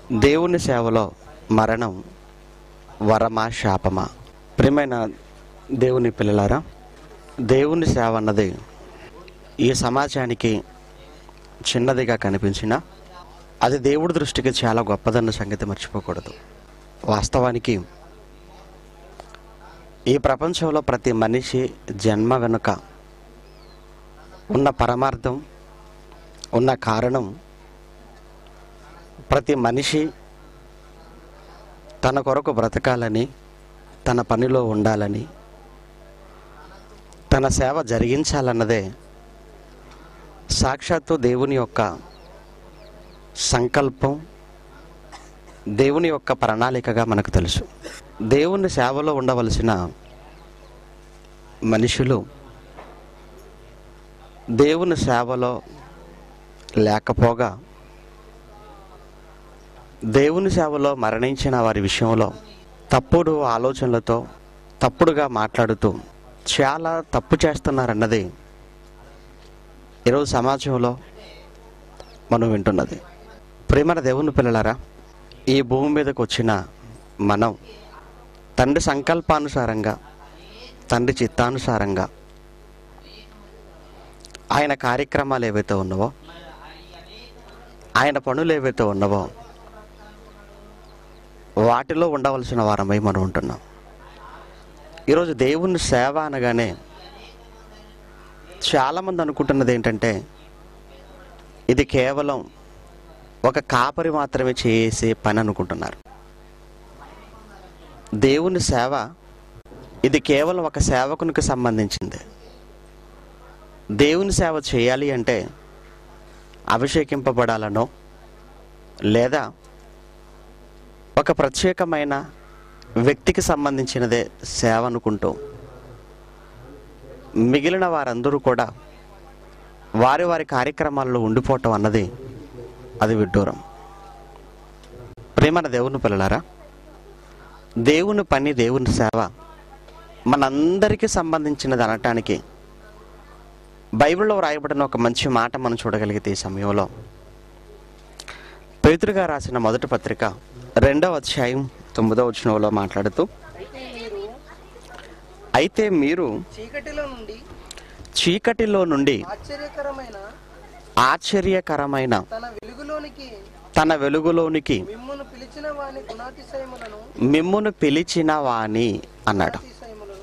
దేవుని సేవలో మరణం వరమా శాపమా ప్రియమైన దేవుని పిల్లలారా దేవుని సేవ అన్నది ఈ సమాజానికి చిన్నదిగా కనిపించిన అది దేవుడి దృష్టికి చాలా గొప్పదన్న సంగతి మర్చిపోకూడదు వాస్తవానికి ఈ ప్రపంచంలో ప్రతి మనిషి జన్మ వెనుక ఉన్న పరమార్థం ఉన్న కారణం ప్రతి మనిషి తన కొరకు బ్రతకాలని తన పనిలో ఉండాలని తన సేవ జరిగించాలన్నదే సాక్షాత్తు దేవుని యొక్క సంకల్పం దేవుని యొక్క ప్రణాళికగా మనకు తెలుసు దేవుని సేవలో ఉండవలసిన మనుషులు దేవుని సేవలో లేకపోగా దేవుని సేవలో మరణించిన వారి విషయంలో తప్పుడు ఆలోచనలతో తప్పుడుగా మాట్లాడుతూ చాలా తప్పు చేస్తున్నారన్నది ఈరోజు సమాజంలో మనం వింటున్నది ప్రేమల దేవుని పిల్లలారా ఈ భూమి మీదకి వచ్చిన మనం తండ్రి సంకల్పానుసారంగా తండ్రి చిత్తానుసారంగా ఆయన కార్యక్రమాలు ఏవైతే ఉన్నావో ఆయన పనులు ఏవైతే ఉన్నావో వాటిలో ఉండవలసిన వారమై మనం ఉంటున్నాం ఈరోజు దేవుని సేవ అనగానే చాలామంది అనుకుంటున్నది ఏంటంటే ఇది కేవలం ఒక కాపరి మాత్రమే చేసే పని అనుకుంటున్నారు దేవుని సేవ ఇది కేవలం ఒక సేవకునికి సంబంధించింది దేవుని సేవ చేయాలి అంటే అభిషేకింపబడాలనో లేదా ఒక ప్రత్యేకమైన వ్యక్తికి సంబంధించినదే సేవ అనుకుంటూ మిగిలిన వారందరూ కూడా వారి వారి కార్యక్రమాల్లో ఉండిపోవటం అన్నది అది విడ్డూరం ప్రేమన దేవుని పిల్లలారా దేవుని పని దేవుని సేవ మనందరికీ సంబంధించినది అనటానికి బైబిల్లో వ్రాయబడిన ఒక మంచి మాట మనం చూడగలిగితే ఈ సమయంలో పేతురుగా రాసిన మొదటి పత్రిక రెండవ అధ్యాయం తొమ్మిదవ వచనంలో మాట్లాడుతూ అయితే మీరు అయితే మీరు చీకటిలో నుండి చీకటిలో నుండి ఆశ్చర్యకరమైన ఆశ్చర్యకరమైన తన వెలుగులోనికి తన వెలుగులోనికి మిమ్మును పిలిచిన వాని గుణాతిశయములను మిమ్మును పిలిచిన వాణి అన్నాడు గుణాతిశయములను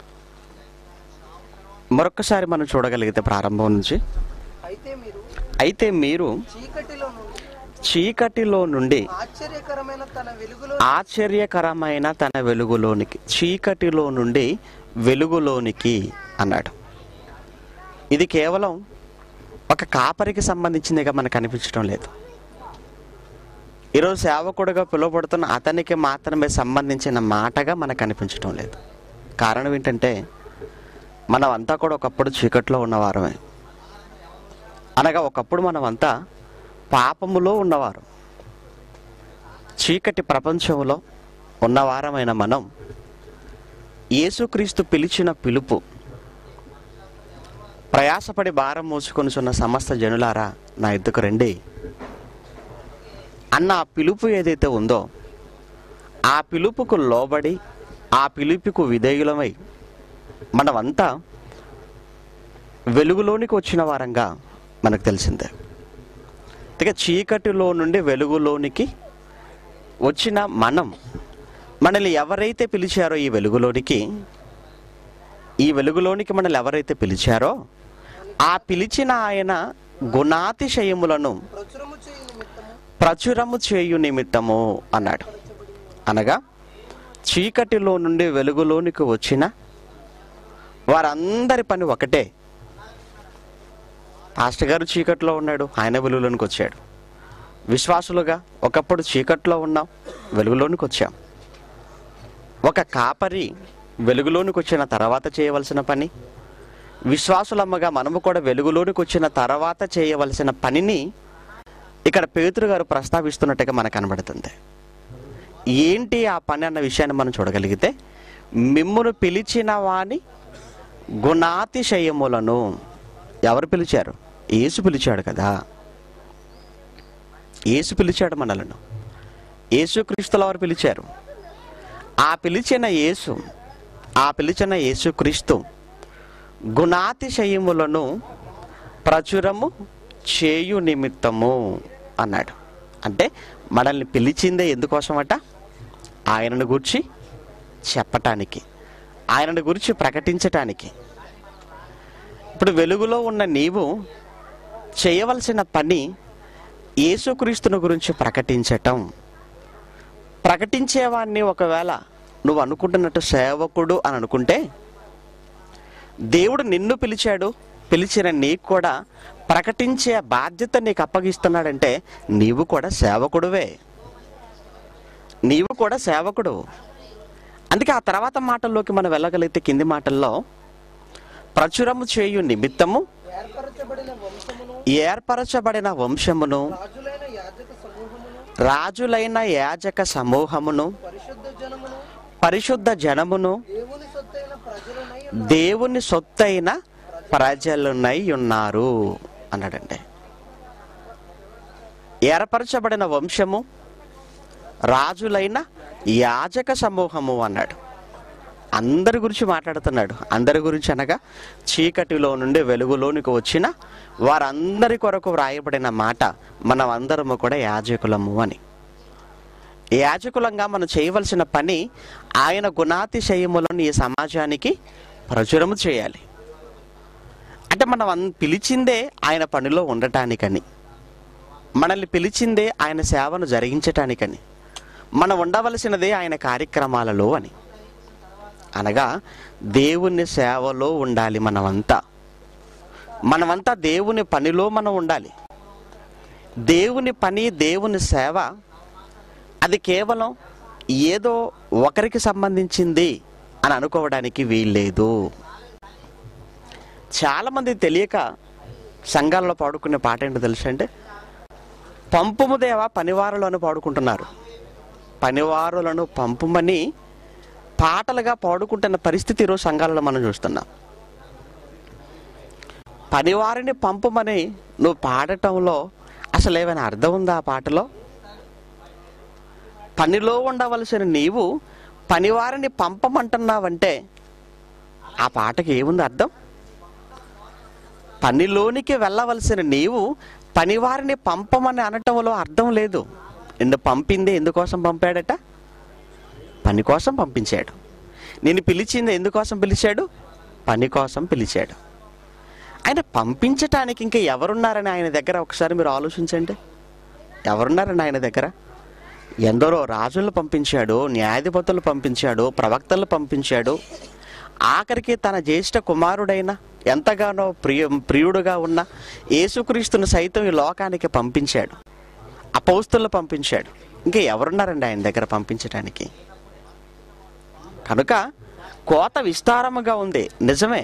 మరొకసారి మనం చూడగలిగితే ప్రారంభం నుంచి అయితే మీరు అయితే మీరు చీకటిలో నుండి చీకటిలో నుండి ఆశ్చర్యకరమైన తన వెలుగులో ఆశ్చర్యకరమైన తన వెలుగులోనికి చీకటిలో నుండి వెలుగులోనికి అన్నాడు ఇది కేవలం ఒక కాపరికి సంబంధించిందిగా మనకు అనిపించడం లేదు ఈరోజు సేవకుడుగా పిలువబడుతున్న అతనికి మాత్రమే సంబంధించిన మాటగా మనకు అనిపించడం లేదు కారణం ఏంటంటే మనం అంతా కూడా ఒకప్పుడు చీకట్లో ఉన్నవారమే అనగా ఒకప్పుడు మనమంతా పాపములో ఉన్నవారు చీకటి ప్రపంచంలో ఉన్నవారమైన మనం యేసుక్రీస్తు పిలిచిన పిలుపు ప్రయాసపడి భారం మోసుకొనిచున్న సమస్త జనులారా నా ఎద్దుకు రండి అన్న ఆ పిలుపు ఏదైతే ఉందో ఆ పిలుపుకు లోబడి ఆ పిలుపుకు విధేయులమై మనమంతా వెలుగులోనికి వచ్చిన వారంగా మనకు తెలిసిందే ఇక చీకటిలో నుండి వెలుగులోనికి వచ్చిన మనం మనల్ని ఎవరైతే పిలిచారో ఈ వెలుగులోనికి ఈ వెలుగులోనికి మనల్ని ఎవరైతే పిలిచారో ఆ పిలిచిన ఆయన గుణాతిశయములను ప్రచురము చేయు నిమిత్తము ప్రచురము చేయు నిమిత్తము అన్నాడు అనగా చీకటిలో నుండి వెలుగులోనికి వచ్చిన వారందరి పని ఒకటే పాస్టర్ గారు చీకట్లో ఉన్నాడు ఆయన వెలుగులోనికి వచ్చాడు విశ్వాసులుగా ఒకప్పుడు చీకట్లో ఉన్నాం వెలుగులోనికి వచ్చాం ఒక కాపరి వెలుగులోనికి వచ్చిన తర్వాత చేయవలసిన పని విశ్వాసులమ్మగా మనము కూడా వెలుగులోనికి వచ్చిన తర్వాత చేయవలసిన పనిని ఇక్కడ పేతురు గారు ప్రస్తావిస్తున్నట్టుగా మనకు కనబడుతుంది ఏంటి ఆ పని అన్న విషయాన్ని మనం చూడగలిగితే మిమ్మును పిలిచిన వాని గుణాతిశయములను ఎవరు పిలిచారు యేసు పిలిచాడు కదా యేసు పిలిచాడు మనలను యేసుక్రీస్తుల వారు పిలిచారు ఆ పిలిచిన యేసు ఆ పిలిచిన యేసుక్రీస్తు గుణాతిశయములను ప్రచురము చేయు నిమిత్తము అన్నాడు అంటే మనల్ని పిలిచిందే ఎందుకోసమట ఆయనను గురించి చెప్పటానికి ఆయనను గురించి ప్రకటించటానికి ఇప్పుడు వెలుగులో ఉన్న నీవు చేయవలసిన పని యేసుక్రీస్తుని గురించి ప్రకటించటం ప్రకటించేవాడిని ఒకవేళ నువ్వు అనుకుంటున్నట్టు సేవకుడు అని అనుకుంటే దేవుడు నిన్ను పిలిచాడు పిలిచిన నీకు కూడా ప్రకటించే బాధ్యత నీకు అప్పగిస్తున్నాడంటే నీవు కూడా సేవకుడువే నీవు కూడా సేవకుడు అందుకే ఆ తర్వాత మాటల్లోకి మనం వెళ్ళగలిగితే కింది మాటల్లో ప్రచురము చేయు నిమిత్తము ఏర్పరచబడిన వంశమును ఏర్పరచబడిన వంశమును రాజులైన యాజక సమూహమును రాజులైన యాజక సమూహమును పరిశుద్ధ జనమును పరిశుద్ధ జనమును దేవుని సొత్తైన ప్రజలనై దేవుని సొత్తైన ప్రజలునై ఉన్నారు అన్నాడండి ఏర్పరచబడిన వంశము రాజులైన యాజక సమూహము అన్నాడు అందరి గురించి మాట్లాడుతున్నాడు అందరి గురించి అనగా చీకటిలో నుండి వెలుగులోనికి వచ్చిన వారందరి కొరకు వ్రాయబడిన మాట మనం అందరము కూడా యాజకులము అని యాజకులంగా మనం చేయవలసిన పని ఆయన గుణాతిశయములను ఈ సమాజానికి ప్రచురము చేయాలి అంటే మనం అన్- పిలిచిందే ఆయన పనిలో ఉండటానికని మనల్ని పిలిచిందే ఆయన సేవను జరిగించటానికని మనం ఉండవలసినదే ఆయన కార్యక్రమాలలో అని అనగా దేవుని సేవలో ఉండాలి మనమంతా మనమంతా దేవుని పనిలో మనం ఉండాలి దేవుని పని దేవుని సేవ అది కేవలం ఏదో ఒకరికి సంబంధించింది అని అనుకోవడానికి వీల్లేదు చాలామంది తెలియక సంఘాల్లో పాడుకునే పాట ఏంటో తెలుసు అంటే పంపుము దేవా పనివారులను పాడుకుంటున్నారు పనివారులను పంపుమని పాటలుగా పాడుకుంటున్న పరిస్థితి ఈరోజు సంఘాలలో మనం చూస్తున్నాం పనివారిని పంపుమని నువ్వు పాడటంలో అసలు ఏమైనా అర్థం ఉందా ఆ పాటలో పనిలో ఉండవలసిన నీవు పనివారిని పంపమంటున్నావంటే ఆ పాటకి ఏముంది అర్థం పనిలోనికి వెళ్ళవలసిన నీవు పనివారిని పంపమని అనటంలో అర్థం లేదు నిన్ను పంపింది ఎందుకోసం పంపాడట పని కోసం పంపించాడు నేను పిలిచింది ఎందుకోసం పిలిచాడు పని కోసం పిలిచాడు ఆయన పంపించటానికి ఇంకా ఎవరున్నారని ఆయన దగ్గర ఒకసారి మీరు ఆలోచించండి ఎవరున్నారని ఆయన దగ్గర ఎందరో రాజులను పంపించాడు న్యాయాధిపతులు పంపించాడు ప్రవక్తలు పంపించాడు ఆఖరికి తన జ్యేష్ఠ కుమారుడైన ఎంతగానో ప్రియ ప్రియుడుగా ఉన్న యేసుక్రీస్తును సైతం ఈ లోకానికి పంపించాడు అపౌస్తులను పంపించాడు ఇంకా ఎవరున్నారండి ఆయన దగ్గర పంపించడానికి కనుక కోత విస్తారముగా ఉంది నిజమే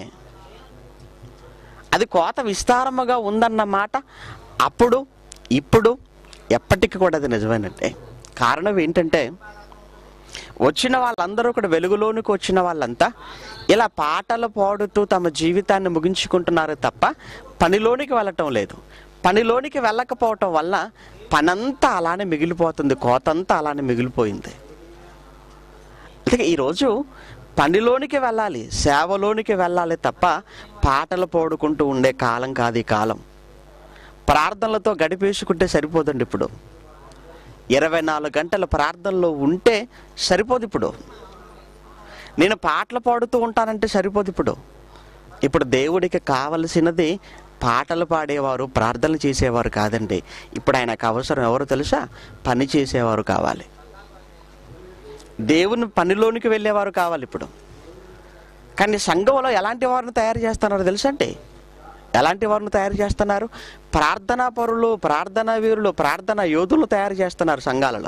అది కోత విస్తారముగా ఉందన్న మాట అప్పుడు ఇప్పుడు ఎప్పటికీ కూడా అది నిజమేనంటే కారణం ఏంటంటే వచ్చిన వాళ్ళందరూ కూడా వెలుగులోనికి వచ్చిన వాళ్ళంతా ఇలా పాటలు పాడుతూ తమ జీవితాన్ని ముగించుకుంటున్నారు తప్ప పనిలోనికి వెళ్ళటం లేదు పనిలోనికి వెళ్ళకపోవటం వల్ల పనంతా అలానే మిగిలిపోతుంది కోతంతా అలానే మిగిలిపోయింది అందుకే ఈరోజు పనిలోనికి వెళ్ళాలి సేవలోనికి వెళ్ళాలి తప్ప పాటలు పాడుకుంటూ ఉండే కాలం కాదు ఈ కాలం ప్రార్థనలతో గడిపేసుకుంటే సరిపోదండి ఇప్పుడు ఇరవై నాలుగు గంటల ప్రార్థనలో ఉంటే సరిపోదు ఇప్పుడు నేను పాటలు పాడుతూ ఉంటానంటే సరిపోదు ఇప్పుడు ఇప్పుడు దేవుడికి కావలసినది పాటలు పాడేవారు ప్రార్థనలు చేసేవారు కాదండి ఇప్పుడు ఆయనకు అవసరం ఎవరు తెలుసా పని చేసేవారు కావాలి దేవుని పనిలోనికి వెళ్ళేవారు కావాలి ఇప్పుడు కానీ సంఘంలో ఎలాంటి వారిని తయారు చేస్తున్నారో తెలుసా అండి ఎలాంటి వారిని తయారు చేస్తున్నారు ప్రార్థనా పరులు ప్రార్థనా వీరులు ప్రార్థనా యోధులు తయారు చేస్తున్నారు సంఘాలలో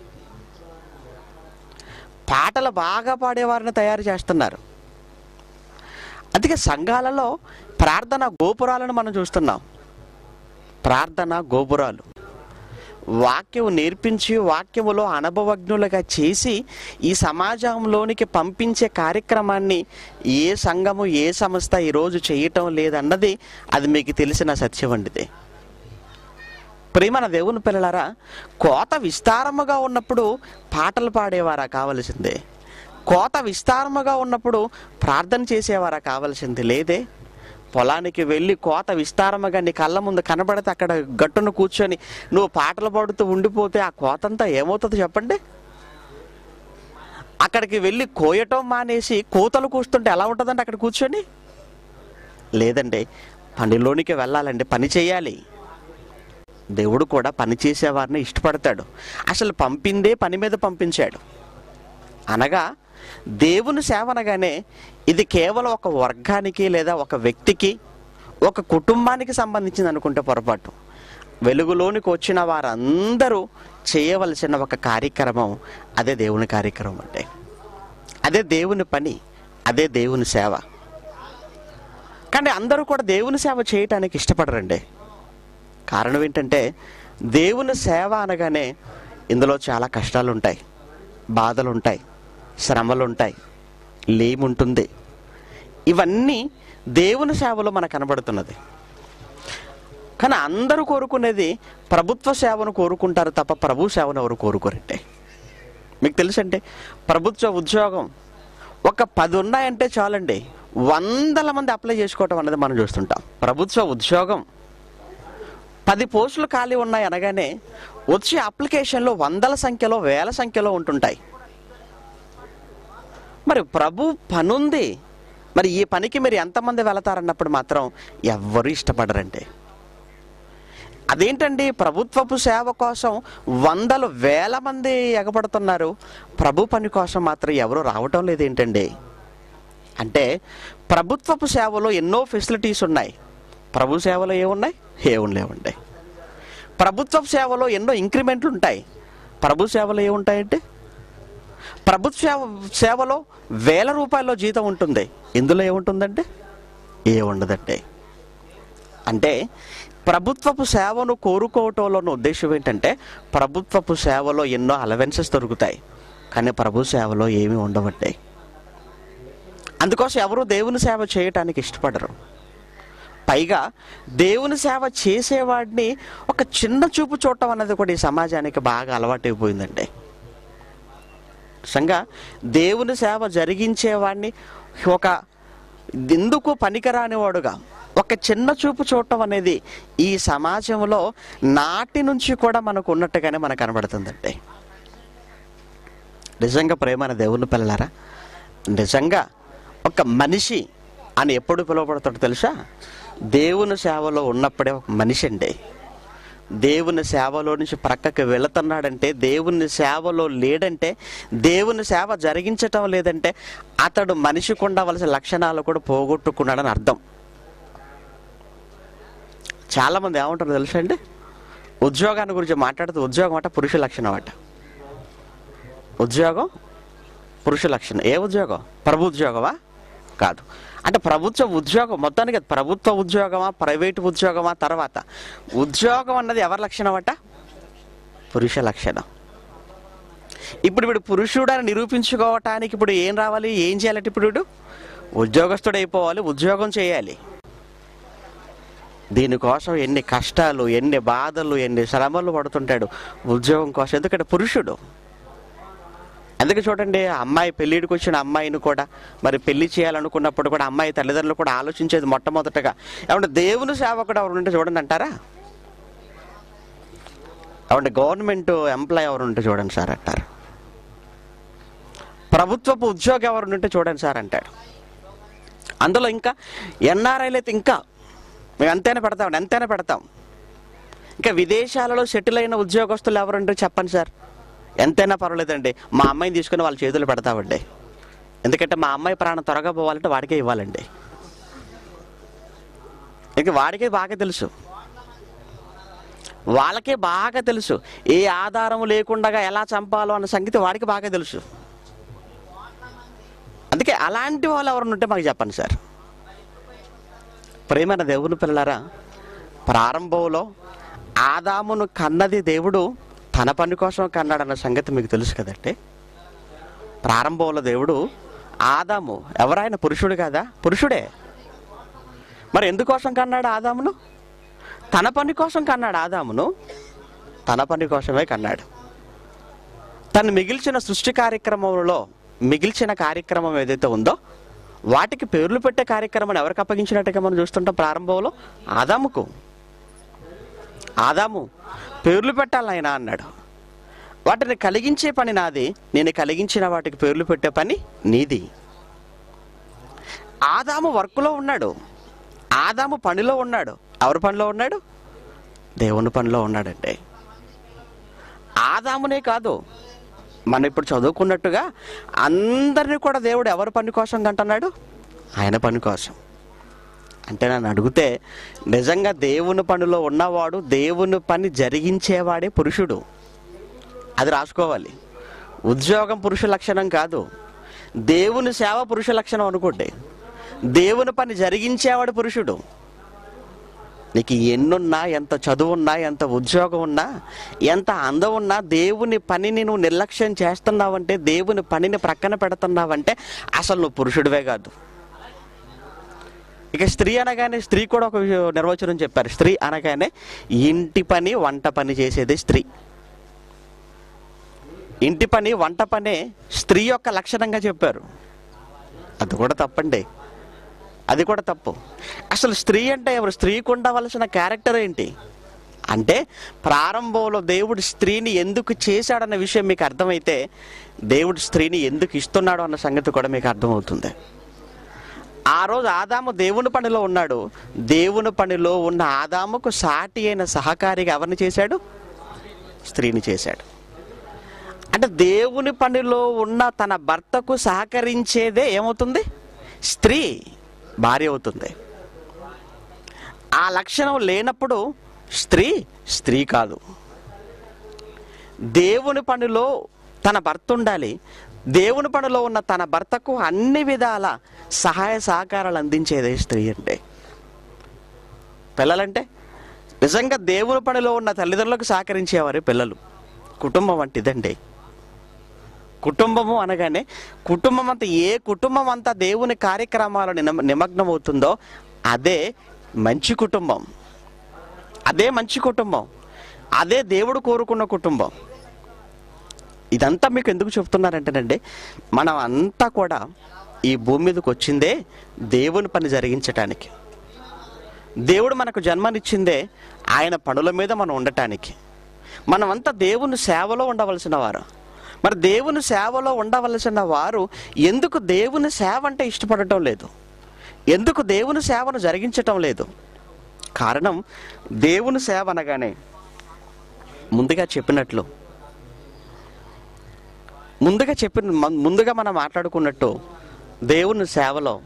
పాటలు బాగా పాడేవారిని తయారు చేస్తున్నారు అందుకే సంఘాలలో ప్రార్థన గోపురాలను మనం చూస్తున్నాం ప్రార్థన గోపురాలు వాక్యం నేర్పించి వాక్యములో అనుభవజ్ఞులుగా చేసి ఈ సమాజంలోనికి పంపించే కార్యక్రమాన్ని ఏ సంఘము ఏ సంస్థ ఈరోజు చేయటం లేదన్నది అది మీకు తెలిసిన సత్యం వండిదే ప్రేమన దేవుని పిల్లలారా కోత విస్తారముగా ఉన్నప్పుడు పాటలు పాడేవారా కావలసిందే కోత విస్తారముగా ఉన్నప్పుడు ప్రార్థన చేసేవారా కావలసింది లేదే పొలానికి వెళ్ళి కోత విస్తారముగా నీ కళ్ళ ముందు కనబడితే అక్కడ గట్టును కూర్చొని నువ్వు పాటలు పాడుతూ ఉండిపోతే ఆ కోత అంతా ఏమవుతుంది చెప్పండి అక్కడికి వెళ్ళి కోయటం మానేసి కోతలు కూస్తుంటే ఎలా ఉంటుందండి అక్కడ కూర్చొని లేదండి పనిలోనికి వెళ్ళాలండి పని చేయాలి దేవుడు కూడా పని చేసేవారిని ఇష్టపడతాడు అసలు పంపిందే పని మీద పంపించాడు అనగా దేవుని సేవ అనగానే ఇది కేవలం ఒక వర్గానికి లేదా ఒక వ్యక్తికి ఒక కుటుంబానికి సంబంధించింది అనుకుంటే పొరపాటు వెలుగులోనికి వచ్చిన వారందరూ చేయవలసిన ఒక కార్యక్రమం అదే దేవుని కార్యక్రమం అంటే అదే దేవుని పని అదే దేవుని సేవ కానీ అందరూ కూడా దేవుని సేవ చేయటానికి ఇష్టపడరండి కారణం ఏంటంటే దేవుని సేవ అనగానే ఇందులో చాలా కష్టాలు ఉంటాయి బాధలు ఉంటాయి శ్రమలు ఉంటాయి లేముంటుంది ఇవన్నీ దేవుని సేవలో మనకు కనబడుతున్నది కానీ అందరూ కోరుకునేది ప్రభుత్వ సేవను కోరుకుంటారు తప్ప ప్రభు సేవను ఎవరు కోరుకోరంటే మీకు తెలుసంటే ప్రభుత్వ ఉద్యోగం ఒక పది ఉన్నాయంటే చాలండి వందల మంది అప్లై చేసుకోవటం అనేది మనం చూస్తుంటాం ప్రభుత్వ ఉద్యోగం పది పోస్టులు ఖాళీ ఉన్నాయి అనగానే వచ్చే అప్లికేషన్లు వందల సంఖ్యలో వేల సంఖ్యలో ఉంటుంటాయి మరి ప్రభు పనుంది మరి ఈ పనికి మీరు ఎంతమంది వెళతారన్నప్పుడు మాత్రం ఎవ్వరూ ఇష్టపడరండి అదేంటండి ప్రభుత్వపు సేవ కోసం వందలు వేల మంది ఎగబడుతున్నారు ప్రభు పని కోసం మాత్రం ఎవరు రావటం లేదేంటండి అంటే ప్రభుత్వపు సేవలో ఎన్నో ఫెసిలిటీస్ ఉన్నాయి ప్రభు సేవలో ఏమున్నాయి ఏమి లేవండి ప్రభుత్వ సేవలో ఎన్నో ఇంక్రిమెంట్లు ఉంటాయి ప్రభు సేవలో ఏముంటాయంటే ప్రభుత్వ సేవ సేవలో వేల రూపాయల్లో జీతం ఉంటుంది ఇందులో ఏముంటుందంటే ఏ ఉండదండి అంటే ప్రభుత్వపు సేవను కోరుకోవటంలోని ఉద్దేశం ఏంటంటే ప్రభుత్వపు సేవలో ఎన్నో అలవెన్సెస్ దొరుకుతాయి కానీ ప్రభు సేవలో ఏమీ ఉండవండి అందుకోసం ఎవరు దేవుని సేవ చేయటానికి ఇష్టపడరు పైగా దేవుని సేవ చేసేవాడిని ఒక చిన్న చూపు చూడటం అన్నది కూడా ఈ సమాజానికి బాగా అలవాటైపోయిందండి నిజంగా దేవుని సేవ జరిగించేవాడిని ఒక ఎందుకు పనికిరాని వాడుగా ఒక చిన్న చూపు చూడటం అనేది ఈ సమాజంలో నాటి నుంచి కూడా మనకు ఉన్నట్టుగానే మనకు కనబడుతుందండి నిజంగా ప్రేమ దేవుని పిల్లలారా నిజంగా ఒక మనిషి అని ఎప్పుడు పిలువబడతాడో తెలుసా దేవుని సేవలో ఉన్నప్పుడే ఒక మనిషి అండి దేవుని సేవలో నుంచి ప్రక్కకి వెళుతున్నాడంటే దేవుని సేవలో లేడంటే దేవుని సేవ జరిగించటం లేదంటే అతడు మనిషికి ఉండవలసిన లక్షణాలు కూడా పోగొట్టుకున్నాడని అర్థం చాలామంది ఏమంటారు తెలుసా అండి ఉద్యోగాన్ని గురించి మాట్లాడుతూ ఉద్యోగం అట పురుష లక్షణం అట ఉద్యోగం పురుష లక్షణం ఏ ఉద్యోగం ప్రభు ఉద్యోగమా కాదు అంటే ప్రభుత్వ ఉద్యోగం మొత్తానికి అది ప్రభుత్వ ఉద్యోగమా ప్రైవేట్ ఉద్యోగమా తర్వాత ఉద్యోగం అన్నది ఎవరి లక్షణం అట పురుష లక్షణం ఇప్పుడు వీడు పురుషుడని నిరూపించుకోవటానికి ఇప్పుడు ఏం రావాలి ఏం చేయాలంటే ఇప్పుడు వీడు ఉద్యోగస్తుడు అయిపోవాలి ఉద్యోగం చేయాలి దీనికోసం ఎన్ని కష్టాలు ఎన్ని బాధలు ఎన్ని శ్రమలు పడుతుంటాడు ఉద్యోగం కోసం ఎందుకంటే పురుషుడు అందుకే చూడండి ఆ అమ్మాయి పెళ్ళిడికి వచ్చిన అమ్మాయిని కూడా మరి పెళ్లి చేయాలనుకున్నప్పుడు కూడా అమ్మాయి తల్లిదండ్రులు కూడా ఆలోచించేది మొట్టమొదటగా ఏమంటే దేవుని సేవకుడు ఎవరు ఉంటే చూడండి అంటారా ఏమంటే గవర్నమెంట్ ఎంప్లాయ్ ఎవరు ఉంటే చూడండి సార్ అంటారు ప్రభుత్వపు ఉద్యోగం ఎవరు ఉంటే చూడండి సార్ అంటాడు అందులో ఇంకా ఎన్ఆర్ఐలు అయితే ఇంకా మేము ఎంతైనా పెడతాం ఎంతైనా పెడతాం ఇంకా విదేశాలలో సెటిల్ అయిన ఉద్యోగస్తులు ఎవరుంటే చెప్పండి సార్ ఎంతైనా పర్వాలేదండి మా అమ్మాయిని తీసుకుని వాళ్ళ చేతులు పెడతామండి ఎందుకంటే మా అమ్మాయి ప్రాణం త్వరగా పోవాలంటే వాడికే ఇవ్వాలండి ఇంక వాడికే బాగా తెలుసు వాళ్ళకే బాగా తెలుసు ఏ ఆధారం లేకుండా ఎలా చంపాలో అన్న సంగతి వాడికి బాగా తెలుసు అందుకే అలాంటి వాళ్ళు ఎవరు ఉంటే మాకు చెప్పండి సార్ ప్రేమైన దేవుని పిల్లలారా ప్రారంభంలో ఆదామును కన్నది దేవుడు తన పని కోసం కన్నాడన్న సంగతి మీకు తెలుసు కదండి ప్రారంభంలో దేవుడు ఆదాము ఎవరైనా పురుషుడు కదా పురుషుడే మరి ఎందుకోసం కన్నాడు ఆదామును తన పని కోసం కన్నాడు ఆదామును తన పని కోసమే కన్నాడు తను మిగిల్చిన సృష్టి కార్యక్రమంలో మిగిల్చిన కార్యక్రమం ఏదైతే ఉందో వాటికి పేర్లు పెట్టే కార్యక్రమం ఎవరికి అప్పగించినట్టుగా మనం చూస్తుంటాం ప్రారంభంలో ఆదాముకు ఆదాము పేర్లు పెట్టాలి ఆయన అన్నాడు వాటిని కలిగించే పని నాది నేను కలిగించిన వాటికి పేర్లు పెట్టే పని నీది ఆదాము వర్క్లో ఉన్నాడు ఆదాము పనిలో ఉన్నాడు ఎవరి పనిలో ఉన్నాడు దేవుని పనిలో ఉన్నాడండి ఆదామునే కాదు మనం ఇప్పుడు చదువుకున్నట్టుగా అందరినీ కూడా దేవుడు ఎవరి పని కోసం కంటున్నాడు ఆయన పని కోసం అంటే నన్ను అడిగితే నిజంగా దేవుని పనిలో ఉన్నవాడు దేవుని పని జరిగించేవాడే పురుషుడు అది రాసుకోవాలి ఉద్యోగం పురుష లక్షణం కాదు దేవుని సేవ పురుష లక్షణం అనుకోండి దేవుని పని జరిగించేవాడు పురుషుడు నీకు ఎన్నున్నా ఎంత చదువున్నా ఎంత ఉద్యోగం ఉన్నా ఎంత అందం ఉన్నా దేవుని పనిని నువ్వు నిర్లక్ష్యం చేస్తున్నావంటే దేవుని పనిని ప్రక్కన పెడుతున్నావంటే అసలు నువ్వు పురుషుడివే కాదు ఇక స్త్రీ అనగానే స్త్రీ కూడా ఒక విషయం నిర్వచనం చెప్పారు స్త్రీ అనగానే ఇంటి పని వంట పని చేసేది స్త్రీ ఇంటి పని వంట పనే స్త్రీ యొక్క లక్షణంగా చెప్పారు అది కూడా తప్పండి అది కూడా తప్పు అసలు స్త్రీ అంటే ఎవరు స్త్రీకి ఉండవలసిన క్యారెక్టర్ ఏంటి అంటే ప్రారంభంలో దేవుడు స్త్రీని ఎందుకు చేశాడన్న విషయం మీకు అర్థమైతే దేవుడు స్త్రీని ఎందుకు ఇస్తున్నాడు అన్న సంగతి కూడా మీకు అర్థమవుతుంది ఆ రోజు ఆదాము దేవుని పనిలో ఉన్నాడు దేవుని పనిలో ఉన్న ఆదాముకు సాటి అయిన సహకారిగా ఎవరిని చేశాడు స్త్రీని చేశాడు అంటే దేవుని పనిలో ఉన్న తన భర్తకు సహకరించేదే ఏమవుతుంది స్త్రీ భార్య అవుతుంది ఆ లక్షణం లేనప్పుడు స్త్రీ స్త్రీ కాదు దేవుని పనిలో తన భర్త ఉండాలి దేవుని పనిలో ఉన్న తన భర్తకు అన్ని విధాల సహాయ సహకారాలు అందించేదే స్త్రీ అంటే పిల్లలంటే నిజంగా దేవుని పనిలో ఉన్న తల్లిదండ్రులకు సహకరించేవారే పిల్లలు కుటుంబం వంటిదండి కుటుంబము అనగానే కుటుంబం అంతా ఏ కుటుంబం అంతా దేవుని కార్యక్రమాలు నిమ- నిమగ్నం అవుతుందో అదే మంచి కుటుంబం అదే మంచి కుటుంబం అదే దేవుడు కోరుకున్న కుటుంబం ఇదంతా మీకు ఎందుకు చెప్తున్నారంటేనండి మనం అంతా కూడా ఈ భూమి మీదకి వచ్చిందే దేవుని పని జరిగించటానికి దేవుడు మనకు జన్మనిచ్చిందే ఆయన పనుల మీద మనం ఉండటానికి మనమంతా దేవుని సేవలో ఉండవలసిన వారు మరి దేవుని సేవలో ఉండవలసిన వారు ఎందుకు దేవుని సేవ అంటే ఇష్టపడటం లేదు ఎందుకు దేవుని సేవను జరిగించటం లేదు కారణం దేవుని సేవ అనగానే ముందుగా చెప్పినట్లు ముందుగా చెప్పిన మ- ముందుగా మనం మాట్లాడుకున్నట్టు దేవుని సేవలో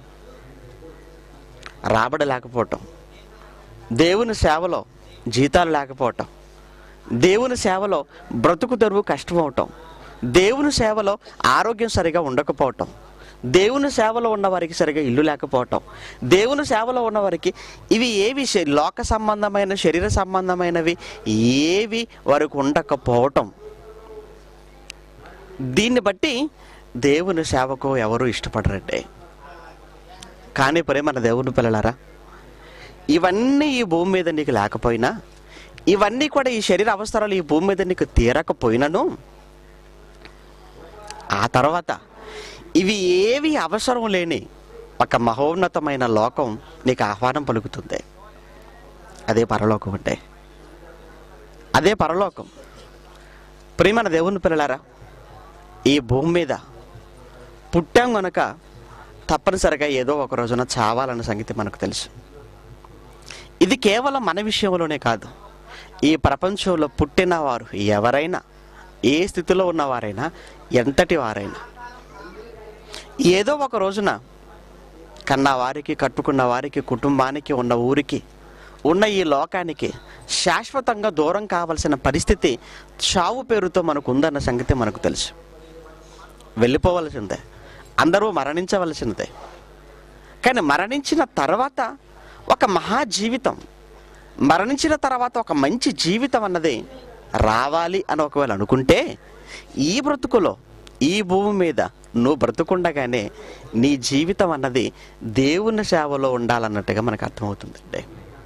రాబడి లేకపోవటం దేవుని సేవలో జీతాలు లేకపోవటం దేవుని సేవలో బ్రతుకు తెరువు కష్టం అవటం దేవుని సేవలో ఆరోగ్యం సరిగా ఉండకపోవటం దేవుని సేవలో ఉన్న వారికి సరిగా ఇల్లు లేకపోవటం దేవుని సేవలో ఉన్న వారికి ఇవి ఏవి శ- లోక సంబంధమైన శరీర సంబంధమైనవి ఏవి వారికి ఉండకపోవటం దీన్ని బట్టి దేవుని సేవకు ఎవరు ఇష్టపడరండి కానీ ప్రేమ దేవుని పిల్లలారా ఇవన్నీ ఈ భూమి మీద నీకు లేకపోయినా ఇవన్నీ కూడా ఈ శరీర అవసరాలు ఈ భూమి మీద నీకు తీరకపోయినను ఆ తర్వాత ఇవి ఏవి అవసరం లేని ఒక మహోన్నతమైన లోకం నీకు ఆహ్వానం పలుకుతుంది అదే పరలోకం అంటే అదే పరలోకం ప్రియమైన దేవుని పిల్లలారా ఈ భూమి మీద పుట్టాం గనుక తప్పనిసరిగా ఏదో ఒక రోజున చావాలన్న సంగతి మనకు తెలుసు ఇది కేవలం మన విషయంలోనే కాదు ఈ ప్రపంచంలో పుట్టిన వారు ఎవరైనా ఏ స్థితిలో ఉన్నవారైనా ఎంతటి వారైనా ఏదో ఒక రోజున కన్న వారికి కట్టుకున్న వారికి కుటుంబానికి ఉన్న ఊరికి ఉన్న ఈ లోకానికి శాశ్వతంగా దూరం కావలసిన పరిస్థితి చావు పేరుతో మనకు ఉందన్న సంగతి మనకు తెలుసు వెళ్ళిపోవలసిందే అందరూ మరణించవలసిందే కానీ మరణించిన తర్వాత ఒక మహా జీవితం మరణించిన తర్వాత ఒక మంచి జీవితం అన్నది రావాలి అని ఒకవేళ అనుకుంటే ఈ బ్రతుకులో ఈ భూమి మీద నువ్వు బ్రతుకుండగానే నీ జీవితం అన్నది దేవుని సేవలో ఉండాలన్నట్టుగా మనకు అర్థమవుతుందండి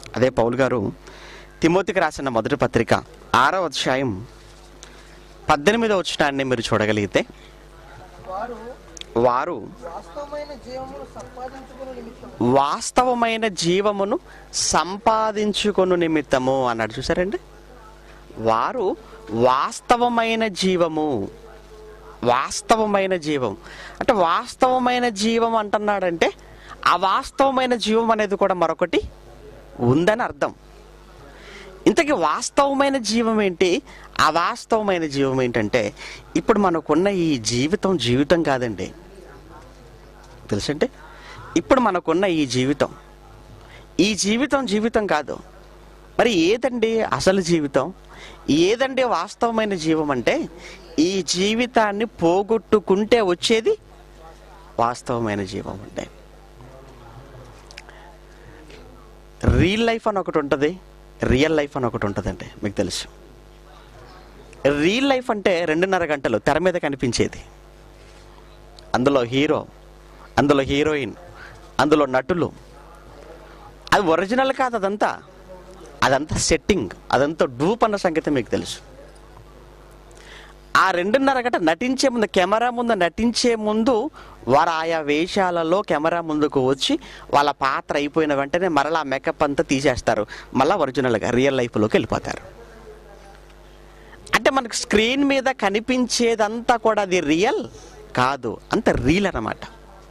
అదే పౌలు గారు తిమోతికి రాసిన మొదటి పత్రిక ఆరవ అధ్యాయం పద్దెనిమిదవ వచ్చినాన్ని మీరు చూడగలిగితే వారు వారు వాస్తవమైన జీవమును సంపాదించుకుని నిమిత్తం వాస్తవమైన జీవమును సంపాదించుకొను నిమిత్తము అన్నాడు చూసారండి వారు వాస్తవమైన జీవము వాస్తవమైన జీవం అంటే వాస్తవమైన జీవం అంటున్నాడంటే ఆ వాస్తవమైన జీవం అనేది కూడా మరొకటి ఉందని అర్థం ఇంతకీ వాస్తవమైన జీవం ఏంటి అవాస్తవమైన జీవం ఏంటంటే ఇప్పుడు మనకున్న ఈ జీవితం జీవితం కాదండి తెలుసంటే ఇప్పుడు మనకున్న ఈ జీవితం ఈ జీవితం జీవితం కాదు మరి ఏదండి అసలు జీవితం ఏదండి వాస్తవమైన జీవం అంటే ఈ జీవితాన్ని పోగొట్టుకుంటే వచ్చేది వాస్తవమైన జీవం అంటే రియల్ లైఫ్ అని ఒకటి ఉంటుంది రియల్ లైఫ్ అని ఒకటి ఉంటుందండి మీకు తెలుసు రియల్ లైఫ్ అంటే రెండున్నర గంటలు తెర మీద కనిపించేది అందులో హీరో అందులో హీరోయిన్ అందులో నటులు అది ఒరిజినల్ కాదు అదంతా అదంతా సెట్టింగ్ అదంతా డూప్ అన్న సంగతి మీకు తెలుసు ఆ రెండున్నర గంట నటించే ముందు కెమెరా ముందు నటించే ముందు వారు ఆయా వేషాలలో కెమెరా ముందుకు వచ్చి వాళ్ళ పాత్ర అయిపోయిన వెంటనే మరలా మేకప్ అంతా తీసేస్తారు మళ్ళీ ఒరిజినల్గా రియల్ లైఫ్లోకి వెళ్ళిపోతారు అంటే మనకు స్క్రీన్ మీద కనిపించేదంతా కూడా అది రియల్ కాదు అంత రియల్ అన్నమాట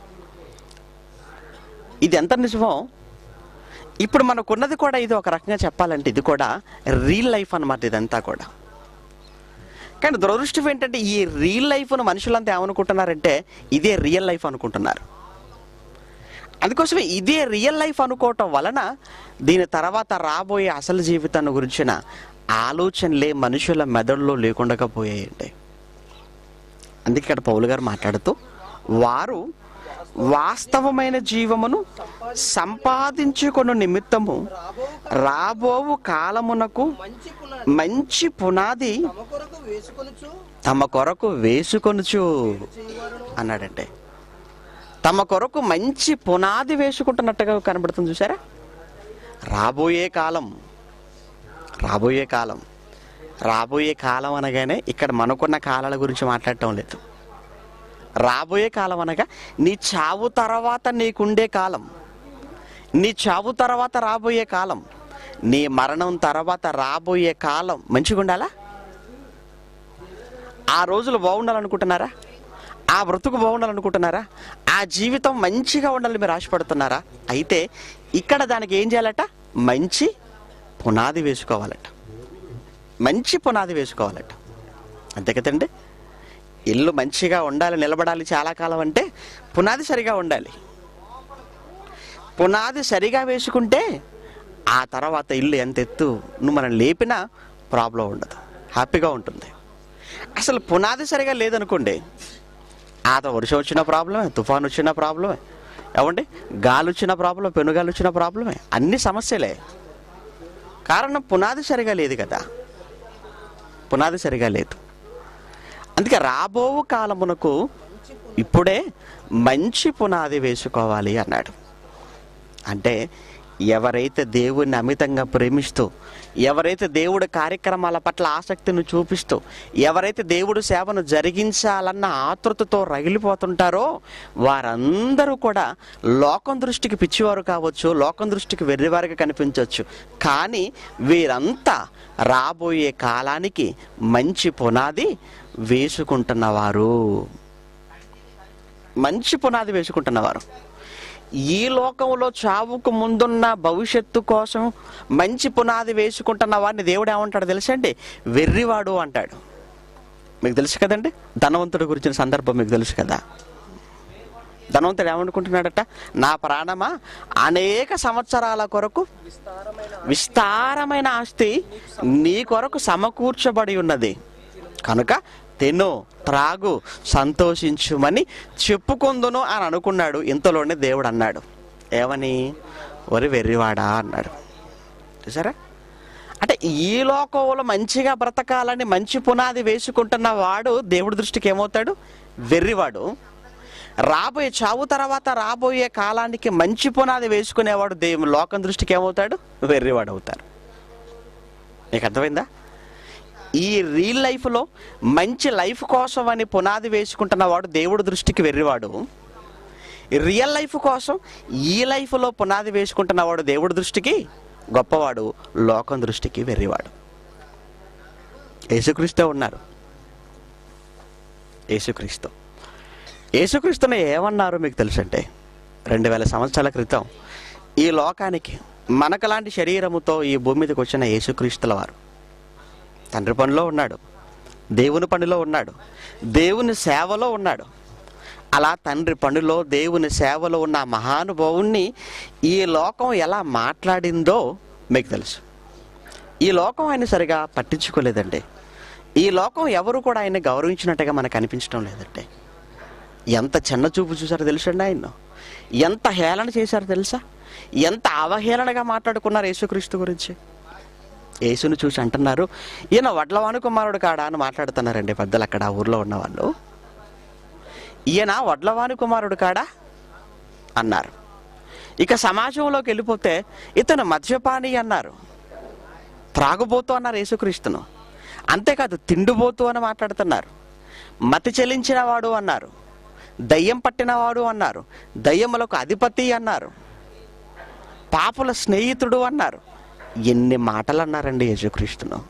ఇది ఎంత నిజమో ఇప్పుడు మనకున్నది కూడా ఇది ఒక రకంగా చెప్పాలంటే ఇది కూడా రియల్ లైఫ్ అన్నమాట ఇదంతా కూడా కానీ దురదృష్టం ఏంటంటే ఈ రియల్ లైఫ్ను మనుషులంతా ఏమనుకుంటున్నారంటే ఇదే రియల్ లైఫ్ అనుకుంటున్నారు అందుకోసమే ఇదే రియల్ లైఫ్ అనుకోవటం వలన దీని తర్వాత రాబోయే అసలు జీవితాన్ని గురించిన ఆలోచనలే మనుషుల మెదడులో లేకుండా పోయాయండి అందుకే ఇక్కడ పౌలు గారు మాట్లాడుతూ వారు వాస్తవమైన జీవమును సంపాదించుకొను నిమిత్తము రాబో రాబోవు కాలమునకు మంచి పునాది మంచి పునాది తమ కొరకు వేసుకొనుచు తమ కొరకు వేసుకొనుచు చేయవారును అన్నాడంటే తమ కొరకు మంచి పునాది వేసుకుంటున్నట్టుగా కనబడుతుంది చూసారా రాబోయే కాలం రాబోయే కాలం రాబోయే కాలం అనగానే ఇక్కడ మనకున్న కాలాల గురించి మాట్లాడటం లేదు రాబోయే కాలం అనగా నీ చావు తర్వాత నీకుండే కాలం నీ చావు తర్వాత రాబోయే కాలం నీ మరణం తర్వాత రాబోయే కాలం మంచిగా ఉండాలా ఆ రోజులు బాగుండాలనుకుంటున్నారా ఆ బ్రతుకు బాగుండాలనుకుంటున్నారా ఆ జీవితం మంచిగా ఉండాలని మీరు ఆశపడుతున్నారా అయితే ఇక్కడ దానికి ఏం చేయాలట మంచి పునాది వేసుకోవాలట మంచి పునాది వేసుకోవాలట అంతే కదండి ఇల్లు మంచిగా ఉండాలి నిలబడాలి చాలా కాలం అంటే పునాది సరిగా ఉండాలి పునాది సరిగా వేసుకుంటే ఆ తర్వాత ఇల్లు ఎంత ఎత్తు నువ్వు మనం లేపినా ప్రాబ్లం ఉండదు హ్యాపీగా ఉంటుంది అసలు పునాది సరిగా లేదనుకోండి ఆ తర్వాత వర్షం వచ్చిన ప్రాబ్లమే తుఫాన్ వచ్చిన ప్రాబ్లమే ఏమండి గాలి వచ్చిన ప్రాబ్లం పెనుగాలి వచ్చిన ప్రాబ్లమే అన్ని సమస్యలే కారణం పునాది సరిగా లేదు కదా పునాది సరిగా లేదు అందుకే రాబో కాలమునకు ఇప్పుడే మంచి పునాది వేసుకోవాలి అన్నాడు అంటే ఎవరైతే దేవుణ్ణి అమితంగా ప్రేమిస్తూ ఎవరైతే దేవుడి కార్యక్రమాల పట్ల ఆసక్తిని చూపిస్తూ ఎవరైతే దేవుడు సేవను జరిగించాలన్న ఆతృతతో రగిలిపోతుంటారో వారందరూ కూడా లోకం దృష్టికి పిచ్చివారు కావచ్చు లోకం దృష్టికి వెర్రివారిగా కనిపించవచ్చు కానీ వీరంతా రాబోయే కాలానికి మంచి పునాది వేసుకుంటున్నవారు మంచి పునాది వేసుకుంటున్నవారు ఈ లోకంలో చావుకు ముందున్న భవిష్యత్తు కోసం మంచి పునాది వేసుకుంటున్న వాడిని దేవుడు ఏమంటాడు తెలుసండి వెర్రివాడు అంటాడు మీకు తెలుసు కదండి ధనవంతుడి గురించిన సందర్భం మీకు తెలుసు కదా ధనవంతుడు ఏమనుకుంటున్నాడట నా ప్రాణమా అనేక సంవత్సరాల కొరకు విస్తారమైన ఆస్తి నీ కొరకు సమకూర్చబడి ఉన్నది కనుక తిను త్రాగు సంతోషించుమని చెప్పుకుందును అని అనుకున్నాడు ఇంతలోనే దేవుడు అన్నాడు ఏమని ఒరి వెర్రివాడా అన్నాడు చూసారా అంటే ఈ లోకంలో మంచిగా బ్రతకాలని మంచి పునాది వేసుకుంటున్న వాడు దేవుడి దృష్టికి ఏమవుతాడు వెర్రివాడు రాబోయే చావు తర్వాత రాబోయే కాలానికి మంచి పునాది వేసుకునేవాడు దేవు లోకం దృష్టికి ఏమవుతాడు వెర్రివాడు అవుతారు నీకు అర్థమైందా ఈ రియల్ లైఫ్లో మంచి లైఫ్ కోసం అని పునాది వేసుకుంటున్న వాడు దేవుడి దృష్టికి వెర్రివాడు రియల్ లైఫ్ కోసం ఈ లైఫ్లో పునాది వేసుకుంటున్నవాడు దేవుడి దృష్టికి గొప్పవాడు లోకం దృష్టికి వెర్రివాడు యేసుక్రీస్తు ఉన్నారు యేసుక్రీస్తు యేసుక్రీస్తుని ఏమన్నారు మీకు తెలుసంటే రెండు వేల సంవత్సరాల క్రితం ఈ లోకానికి మనకలాంటి శరీరముతో ఈ భూమి మీదకి వచ్చిన యేసుక్రీస్తుల వారు తండ్రి పనిలో ఉన్నాడు దేవుని పనిలో ఉన్నాడు దేవుని సేవలో ఉన్నాడు అలా తండ్రి పనిలో దేవుని సేవలో ఉన్న ఆ మహానుభావుణ్ణి ఈ లోకం ఎలా మాట్లాడిందో మీకు తెలుసు ఈ లోకం ఆయన సరిగా పట్టించుకోలేదండి ఈ లోకం ఎవరు కూడా ఆయన గౌరవించినట్టుగా మనకు అనిపించడం లేదండి ఎంత చిన్న చూపు చూసారో తెలుసండి ఆయన ఎంత హేళన చేశారో తెలుసా ఎంత అవహేళనగా మాట్లాడుకున్నారు యేసుక్రీస్తు గురించి యేసును చూసి అంటున్నారు ఈయన వడ్లవాణి కుమారుడు కాడా అని మాట్లాడుతున్నారండి పెద్దలు అక్కడ ఆ ఊర్లో ఉన్నవాళ్ళు ఈయన వడ్లవాణి కుమారుడు కాడా అన్నారు ఇక సమాజంలోకి వెళ్ళిపోతే ఇతను మద్యపాని అన్నారు త్రాగుబోతు అన్నారు యేసుక్రీస్తును అంతేకాదు తిండిపోతూ అని మాట్లాడుతున్నారు మతి చెల్లించిన వాడు అన్నారు దయ్యం పట్టినవాడు అన్నారు దయ్యములకు అధిపతి అన్నారు పాపుల స్నేహితుడు అన్నారు ఎన్ని మాటలు అన్నారండి యేసుక్రీస్తును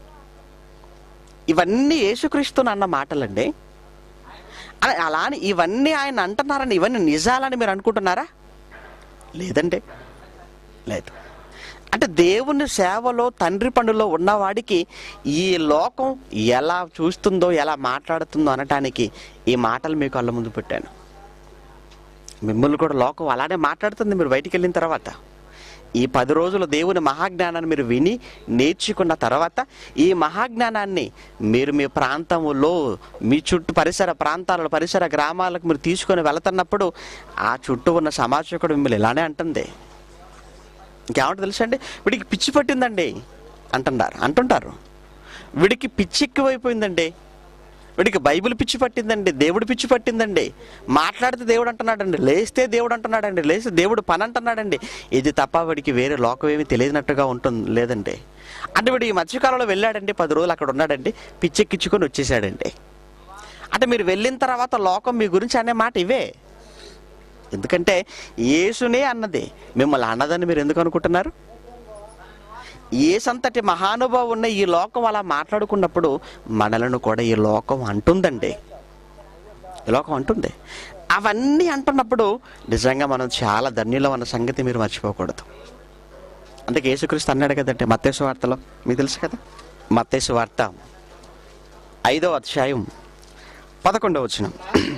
ఇవన్నీ యేసుక్రీస్తును అన్న మాటలండి అలా అలా అని ఇవన్నీ ఆయన అంటున్నారని ఇవన్నీ నిజాలని మీరు అనుకుంటున్నారా లేదండి లేదు అంటే దేవుని సేవలో తండ్రి పనులో ఉన్నవాడికి ఈ లోకం ఎలా చూస్తుందో ఎలా మాట్లాడుతుందో అనటానికి ఈ మాటలు మీకు కళ్ళ ముందు పెట్టాను మిమ్మల్ని కూడా లోకం అలానే మాట్లాడుతుంది మీరు బయటికి వెళ్ళిన తర్వాత ఈ పది రోజులు దేవుని మహాజ్ఞానాన్ని మీరు విని నేర్చుకున్న తర్వాత ఈ మహాజ్ఞానాన్ని మీరు మీ ప్రాంతంలో మీ చుట్టూ పరిసర ప్రాంతాలలో పరిసర గ్రామాలకు మీరు తీసుకొని వెళుతున్నప్పుడు ఆ చుట్టూ ఉన్న సమాజకుడు మిమ్మల్ని ఇలానే అంటుంది ఇంకేమంటే తెలుసండి వీడికి పిచ్చి పట్టిందండి అంటున్నారు అంటుంటారు వీడికి పిచ్చి ఎక్కువైపోయిందండి వీడికి బైబిల్ పిచ్చి పట్టిందండి దేవుడు పిచ్చి పట్టిందండి మాట్లాడితే దేవుడు అంటున్నాడండి లేస్తే దేవుడు అంటున్నాడండి లేస్తే దేవుడు పని అంటున్నాడండి ఇది తప్ప వీడికి వేరే లోకం ఏమీ తెలియనట్టుగా ఉంటుంది లేదండి అంటే వీడు ఈ మధ్యకాలంలో వెళ్ళాడండి పది రోజులు అక్కడ ఉన్నాడండి పిచ్చెక్కించుకొని వచ్చేసాడండి అంటే మీరు వెళ్ళిన తర్వాత లోకం మీ గురించి అనే మాట ఇవే ఎందుకంటే యేసునే అన్నది మిమ్మల్ని అన్నదని మీరు ఎందుకు అనుకుంటున్నారు ఏసంతటి మహానుభావు ఉన్న ఈ లోకం అలా మాట్లాడుకున్నప్పుడు మనలను కూడా ఈ లోకం అంటుందండి ఈ లోకం అంటుంది అవన్నీ అంటున్నప్పుడు నిజంగా మనం చాలా ధన్యులం అన్న సంగతి మీరు మర్చిపోకూడదు అందుకే యేసుక్రీస్తు అన్నాడు కదండి మత్తేసు వార్తలో మీకు తెలుసు కదా మత్తేసు వార్త ఐదో అధ్యాయం పదకొండవ వచనం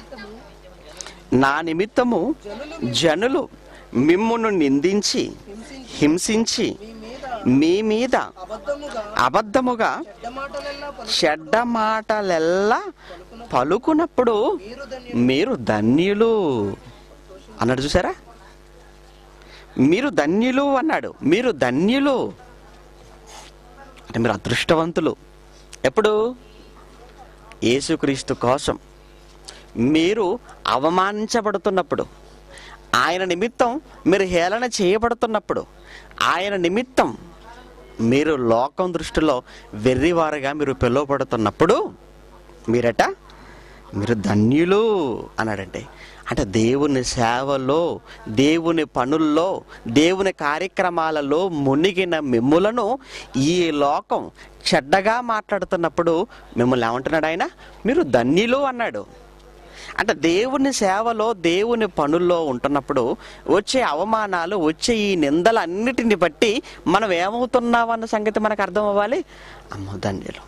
నా నిమిత్తము జనులు మిమ్మును నిందించి హింసించి హింసించి మీ మీద మీ మీద అబద్ధముగా అబద్ధముగా చెడ్డ మాటలెల్లా పలుకు చెడ్డ మాటలెల్లా పలుకునప్పుడు మీరు దాన్ని మీరు ధన్యులు అన్నాడు చూసారా మీరు ధన్యులు అన్నాడు మీరు ధన్యులు అంటే మీరు అదృష్టవంతులు ఎప్పుడు యేసుక్రీస్తు కోసం మీరు అవమానించబడుతున్నప్పుడు ఆయన నిమిత్తం మీరు హేళన చేయబడుతున్నప్పుడు ఆయన నిమిత్తం మీరు లోకం దృష్టిలో వెర్రివారుగా మీరు పిలువబడుతున్నప్పుడు మీరట మీరు ధన్యులు అన్నాడండి అంటే దేవుని సేవలో దేవుని పనుల్లో దేవుని కార్యక్రమాలలో మునిగిన మిమ్ములను ఈ లోకం చెడ్డగా మాట్లాడుతున్నప్పుడు మిమ్మల్ని ఏమంటున్నాడు ఆయన మీరు ధన్యులు అన్నాడు అంటే దేవుని సేవలో దేవుని పనుల్లో ఉంటున్నప్పుడు వచ్చే అవమానాలు వచ్చే ఈ నిందలన్నిటిని బట్టి మనం ఏమవుతున్నామన్న సంగతి మనకు అర్థం అవ్వాలి అమ్మో ధన్యులు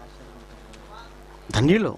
ధన్యులు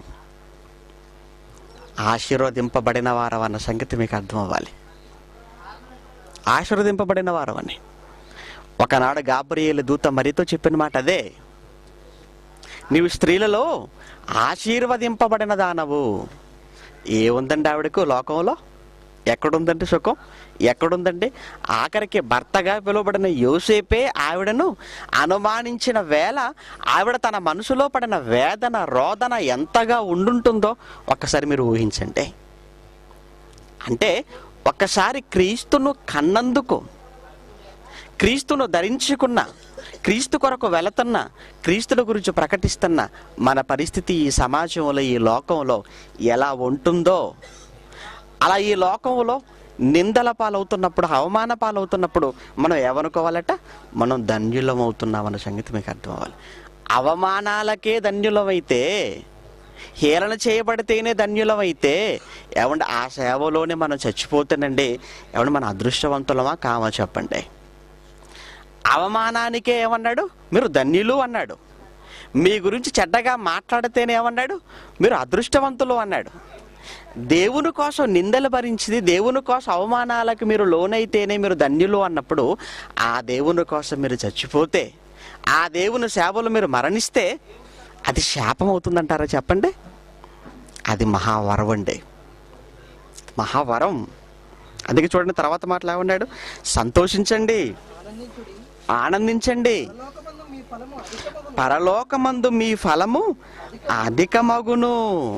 ఆశీర్వదింపబడిన వారం అన్న సంగతి మీకు అర్థం అవ్వాలి ఆశీర్వదింపబడిన వారం అని ఒకనాడు గాబ్రియేలు దూత మరితో చెప్పిన మాట అదే నీవు స్త్రీలలో ఆశీర్వదింపబడిన దానవు ఏముందండి ఆవిడకు లోకంలో ఎక్కడుందండి సుఖం ఎక్కడుందండి ఆఖరికి భర్తగా పిలువబడిన యోసేపే ఆవిడను అనుమానించిన వేళ ఆవిడ తన మనసులో పడిన వేదన రోదన ఎంతగా ఉండుంటుందో ఒక్కసారి మీరు ఊహించండి అంటే ఒక్కసారి క్రీస్తును కన్నందుకు క్రీస్తును ధరించుకున్న క్రీస్తు కొరకు వెళుతున్న క్రీస్తుని గురించి ప్రకటిస్తున్న మన పరిస్థితి ఈ సమాజంలో ఈ లోకంలో ఎలా ఉంటుందో అలా ఈ లోకంలో నిందల పాలవుతున్నప్పుడు అవమాన పాలవుతున్నప్పుడు మనం ఏమనుకోవాలట మనం ధన్యులం అవుతున్నామన్న సంగతి మీకు అర్థం అవ్వాలి అవమానాలకే ధన్యులమైతే హేళన చేయబడితేనే ధన్యులమైతే ఏమంటే ఆ సేవలోనే మనం చచ్చిపోతేనండి ఏమంటే మన అదృష్టవంతులమా కామా చెప్పండి అవమానానికే ఏమన్నాడు మీరు ధన్యులు అన్నాడు మీ గురించి చెడ్డగా మాట్లాడితేనే ఏమన్నాడు మీరు అదృష్టవంతులు అన్నాడు దేవుని కోసం నిందలు భరించింది దేవుని కోసం అవమానాలకు మీరు లోనైతేనే మీరు ధన్యులు అన్నప్పుడు ఆ దేవుని కోసం మీరు చచ్చిపోతే ఆ దేవుని సేవలు మీరు మరణిస్తే అది శాపం అవుతుందంటారా చెప్పండి అది మహావరం అండి మహావరం అందుకే చూడండి తర్వాత మాటలు ఏమన్నాడు సంతోషించండి ఆనందించుడి ఆనందించండి లోకమందు మీ ఫలము అధికమగును పరలోకమందు మీ ఫలము అధికమగును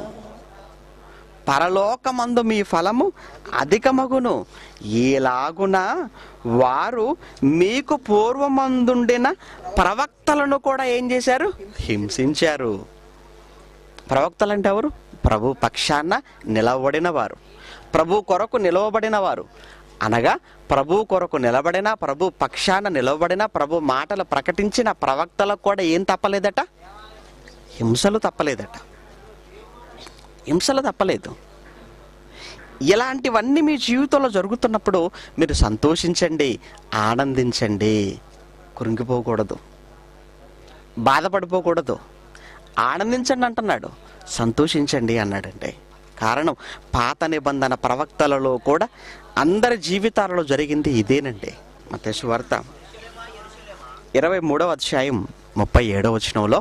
పరలోకమందు మీ ఫలము అధికమగును ఈలాగున వారు మీకు పూర్వమందుండిన ప్రవక్తలను కూడా ఏం చేశారు హింసించారు ప్రవక్తలు అంటే ఎవరు ప్రభు పక్షాన నిలబడిన వారు ప్రభు కొరకు నిలవబడిన వారు అనగా ప్రభు కొరకు నిలబడిన ప్రభు పక్షాన నిలవబడిన ప్రభు మాటలు ప్రకటించిన ప్రవక్తలకు కూడా ఏం తప్పలేదట హింసలు తప్పలేదట హింసలు తప్పలేదు ఇలాంటివన్నీ మీ జీవితంలో జరుగుతున్నప్పుడు మీరు సంతోషించండి ఆనందించండి కురింగిపోకూడదు బాధపడిపోకూడదు ఆనందించండి అంటున్నాడు సంతోషించండి అన్నాడండి కారణం పాత నిబంధన ప్రవక్తలలో కూడా అందరి జీవితాలలో జరిగింది ఇదేనండి మతేసు వార్త ఇరవై మూడవ అధ్యాయం ముప్పై ఏడవ వచనంలో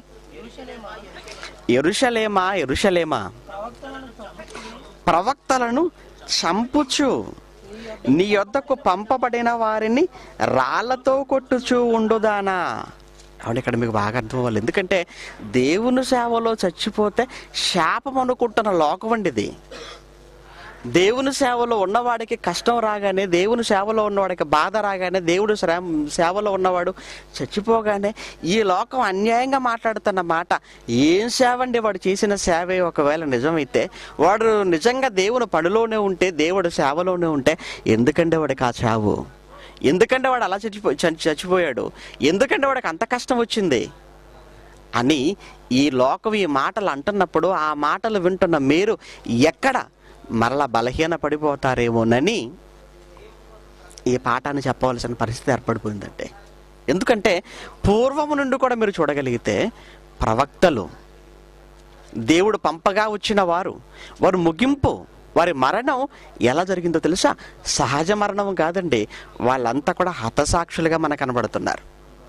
ఎరుషలేమా ఎరుషలేమా ప్రవక్తలను చంపుకుని ప్రవక్తలను చంపుచు నీ యొద్దకు పంపబడిన వారిని రాళ్లతో కొట్టుచూ ఉండుదానా అవును ఇక్కడ మీకు బాగా అర్థం అవ్వాలి ఎందుకంటే దేవుని సేవలో చచ్చిపోతే శాపం అనుకుంటున్న లోకం అండి ఇది దేవుని సేవలో ఉన్నవాడికి కష్టం రాగానే దేవుని సేవలో ఉన్నవాడికి బాధ రాగానే దేవుడు శ్రమ సేవలో ఉన్నవాడు చచ్చిపోగానే ఈ లోకం అన్యాయంగా మాట్లాడుతున్న మాట ఏం సేవ అండి వాడు చేసిన సేవే ఒకవేళ నిజమైతే వాడు నిజంగా దేవుని పనిలోనే ఉంటే దేవుడు సేవలోనే ఉంటే ఎందుకంటే వాడికి ఆ చావు ఎందుకంటే వాడు అలా చచ్చిపో చ- చచ్చిపోయాడు ఎందుకంటే వాడికి అంత కష్టం వచ్చింది అని ఈ లోకం ఈ మాటలు అంటున్నప్పుడు ఆ మాటలు వింటున్న మీరు ఎక్కడ మరలా బలహీన పడిపోతారేమోనని ఈ పాఠాన్ని చెప్పవలసిన పరిస్థితి ఏర్పడిపోయిందంటే ఎందుకంటే పూర్వము నుండి కూడా మీరు చూడగలిగితే ప్రవక్తలు దేవుడు పంపగా వచ్చిన వారు వారు ముగింపు వారి మరణం ఎలా జరిగిందో తెలుసా సహజ మరణం కాదండి వాళ్ళంతా కూడా హతసాక్షులుగా మనకు కనబడుతున్నారు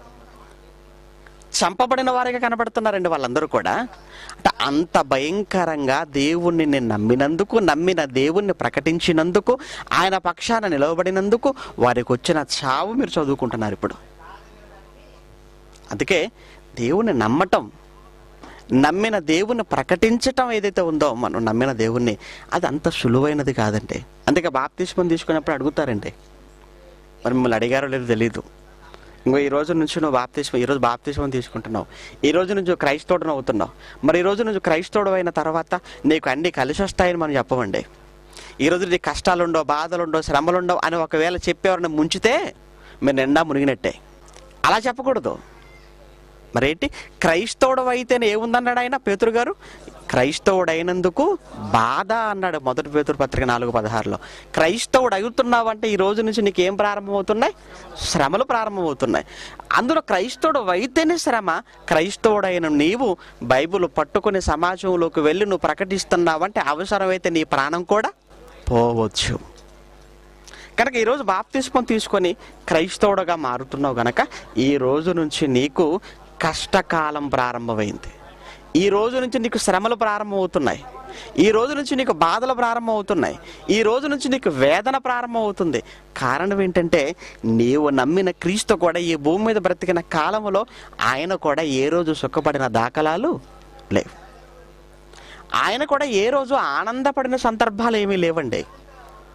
చంపబడిన వారిగా కనబడుతున్నారండి వాళ్ళందరూ కూడా అంటే అంత భయంకరంగా దేవుణ్ణి నేను నమ్మినందుకు నమ్మిన దేవుణ్ణి ప్రకటించినందుకు ఆయన పక్షాన నిలవబడినందుకు వారికి వచ్చిన చావు మీరు చదువుకుంటున్నారు ఇప్పుడు అందుకే దేవుణ్ణి నమ్మటం నమ్మిన దేవుణ్ణి ప్రకటించటం ఏదైతే ఉందో మనం నమ్మిన దేవుణ్ణి అది అంత సులువైనది కాదండి అందుకే బాప్తిస్మం తీసుకున్నప్పుడు అడుగుతారండి మరి మిమ్మల్ని అడిగారో లేదో తెలియదు ఇంకో ఈ రోజు నుంచి నువ్వు బాప్తిస్మం ఈ రోజు బాప్తిస్మం తీసుకుంటున్నావు ఈ రోజు నుంచి నువ్వు క్రైస్తవుడు అవుతున్నావు మరి ఈ రోజు నుంచి క్రైస్తవుడు అయిన తర్వాత నీకు అన్ని కలిసి వస్తాయని మనం చెప్పమండి ఈ రోజు నీ కష్టాలుండో బాధలుండో శ్రమలుండో అని ఒకవేళ చెప్పేవారిని ముంచితే మీరు నిండా మునిగినట్టే అలా చెప్పకూడదు మరేంటి క్రైస్తవుడు అయితేనే ఏముందన్నాడు ఆయన పేతురు గారు క్రైస్తవుడైనందుకు బాధ అన్నాడు మొదటి పేతురు పత్రిక నాలుగు పదహారులో క్రైస్తవుడు అవుతున్నావంటే ఈ రోజు నుంచి నీకు ఏం ప్రారంభమవుతున్నాయి శ్రమలు ప్రారంభమవుతున్నాయి అందులో క్రైస్తవుడు అయితేనే శ్రమ క్రైస్తవుడైన నీవు బైబిల్ పట్టుకుని సమాజంలోకి వెళ్ళి నువ్వు ప్రకటిస్తున్నావంటే అవసరమైతే నీ ప్రాణం కూడా పోవచ్చు కనుక ఈరోజు బాప్తిస్మం తీసుకొని క్రైస్తవుడుగా మారుతున్నావు గనక ఈ రోజు నుంచి నీకు కష్టకాలం ప్రారంభమైంది ఈ రోజు నుంచి నీకు శ్రమలు ప్రారంభమవుతున్నాయి ఈ రోజు నుంచి నీకు బాధలు ప్రారంభమవుతున్నాయి ఈ రోజు నుంచి నీకు వేదన ప్రారంభమవుతుంది కారణం ఏంటంటే నీవు నమ్మిన క్రీస్తు కూడా ఈ భూమి మీద బ్రతికిన కాలంలో ఆయన కూడా ఏ రోజు సుఖపడిన దాఖలాలు లేవు ఆయన కూడా ఏ రోజు ఆనందపడిన సందర్భాలు ఏమీ లేవండి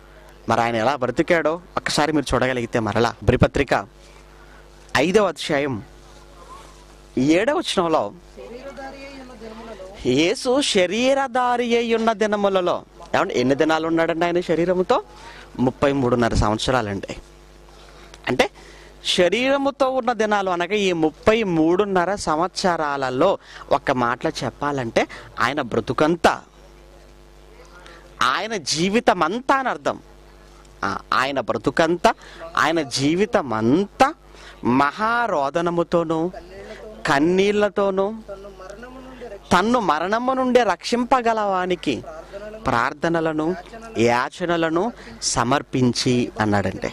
మరి ఆయన ఎలా బ్రతికాడో ఒక్కసారి మీరు చూడగలిగితే మరలా బ్రిపత్రిక ఐదవ అధ్యాయం ఏడవ వచనంలో శరీరధారి అయి ఉన్న దినములలో యేసు శరీరధారి అయి ఉన్న దినములలో ఏమంటే ఎన్ని దినాలు ఉన్నాడండి ఆయన శరీరముతో ముప్పై మూడున్నర సంవత్సరాలండి అంటే శరీరముతో ఉన్న దినాలు అనగా ఈ ముప్పై మూడున్నర సంవత్సరాలలో ఒక మాటలో చెప్పాలంటే ఆయన బ్రతుకంతా ఆయన జీవితం అంతా అని అర్థం ఆ, ఆయన బ్రతుకంతా ఆయన జీవితం అంతా మహారోదనముతోనూ కన్నీళ్లతోనూ తను మరణము నుండి రక్ష తన్ను మరణము నుండి రక్షింపగలవానికి ప్రార్థనలను యాచనలను సమర్పించి అన్నాడంటే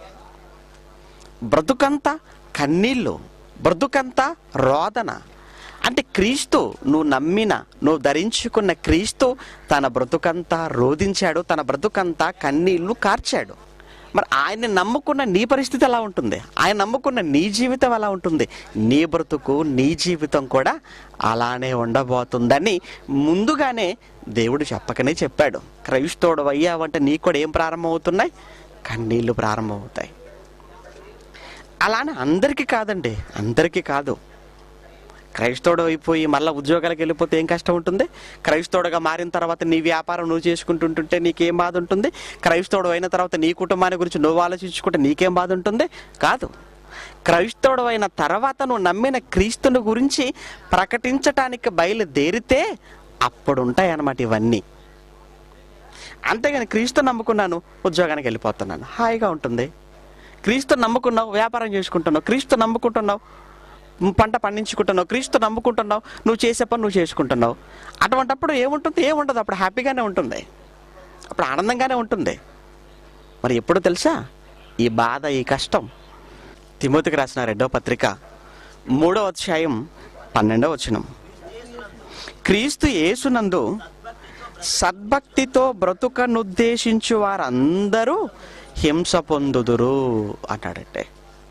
బ్రతుకంతా కన్నీళ్ళు బ్రతుకంతా రోదన అంటే క్రీస్తు నువ్వు నమ్మిన నువ్వు ధరించుకున్న క్రీస్తు తన బ్రతుకంతా రోధించాడు తన బ్రతుకంతా కన్నీళ్లు కార్చాడు మరి ఆయన్ని నమ్ముకున్న నీ పరిస్థితి ఎలా ఉంటుంది ఆయన నమ్ముకున్న నీ జీవితం ఎలా ఉంటుంది నీ బ్రతుకు నీ జీవితం కూడా అలానే ఉండబోతుందని ముందుగానే దేవుడు చెప్పకనే చెప్పాడు క్రైస్తవుడు అయ్యావంటే నీకు కూడా ఏం ప్రారంభమవుతున్నాయి కన్నీళ్లు ప్రారంభమవుతాయి అలానే అందరికీ కాదండి అందరికీ కాదు క్రైస్తవుడు అయిపోయి మళ్ళీ ఉద్యోగాలకు వెళ్ళిపోతే ఏం కష్టం ఉంటుంది క్రైస్తవుడుగా మారిన తర్వాత నీ వ్యాపారం నువ్వు చేసుకుంటుంటుంటే నీకేం బాధ ఉంటుంది క్రైస్తవుడు అయిన తర్వాత నీ కుటుంబాన్ని గురించి నువ్వు ఆలోచించుకుంటే నీకేం బాధ ఉంటుంది కాదు క్రైస్తవుడు అయిన తర్వాత నువ్వు నమ్మిన క్రీస్తుని గురించి ప్రకటించటానికి బయలుదేరితే అప్పుడు ఉంటాయి అన్నమాట ఇవన్నీ అంతేగాని క్రీస్తు నమ్ముకున్నాను ఉద్యోగానికి వెళ్ళిపోతున్నాను హాయిగా ఉంటుంది క్రీస్తు నమ్ముకున్నావు వ్యాపారం చేసుకుంటున్నావు క్రీస్తు నమ్ముకుంటున్నావు మ్, పంట పండించుకుంటున్నావు క్రీస్తు నమ్ముకుంటున్నావు నువ్వు చేసే పని నువ్వు చేసుకుంటున్నావు అటువంటప్పుడు ఏముంటుంది ఏముండదు అప్పుడు హ్యాపీగానే ఉంటుంది అప్పుడు ఆనందంగానే ఉంటుంది మరి ఎప్పుడు తెలుసా ఈ బాధ ఈ కష్టం తిమోతికి రాసిన రెండవ పత్రిక మూడవ అధ్యాయం పన్నెండవ వచనం క్రీస్తు యేసునందు సద్భక్తితో బ్రతుకనుద్దేశించు వారందరూ హింస పొందుదురు అన్నాడంటే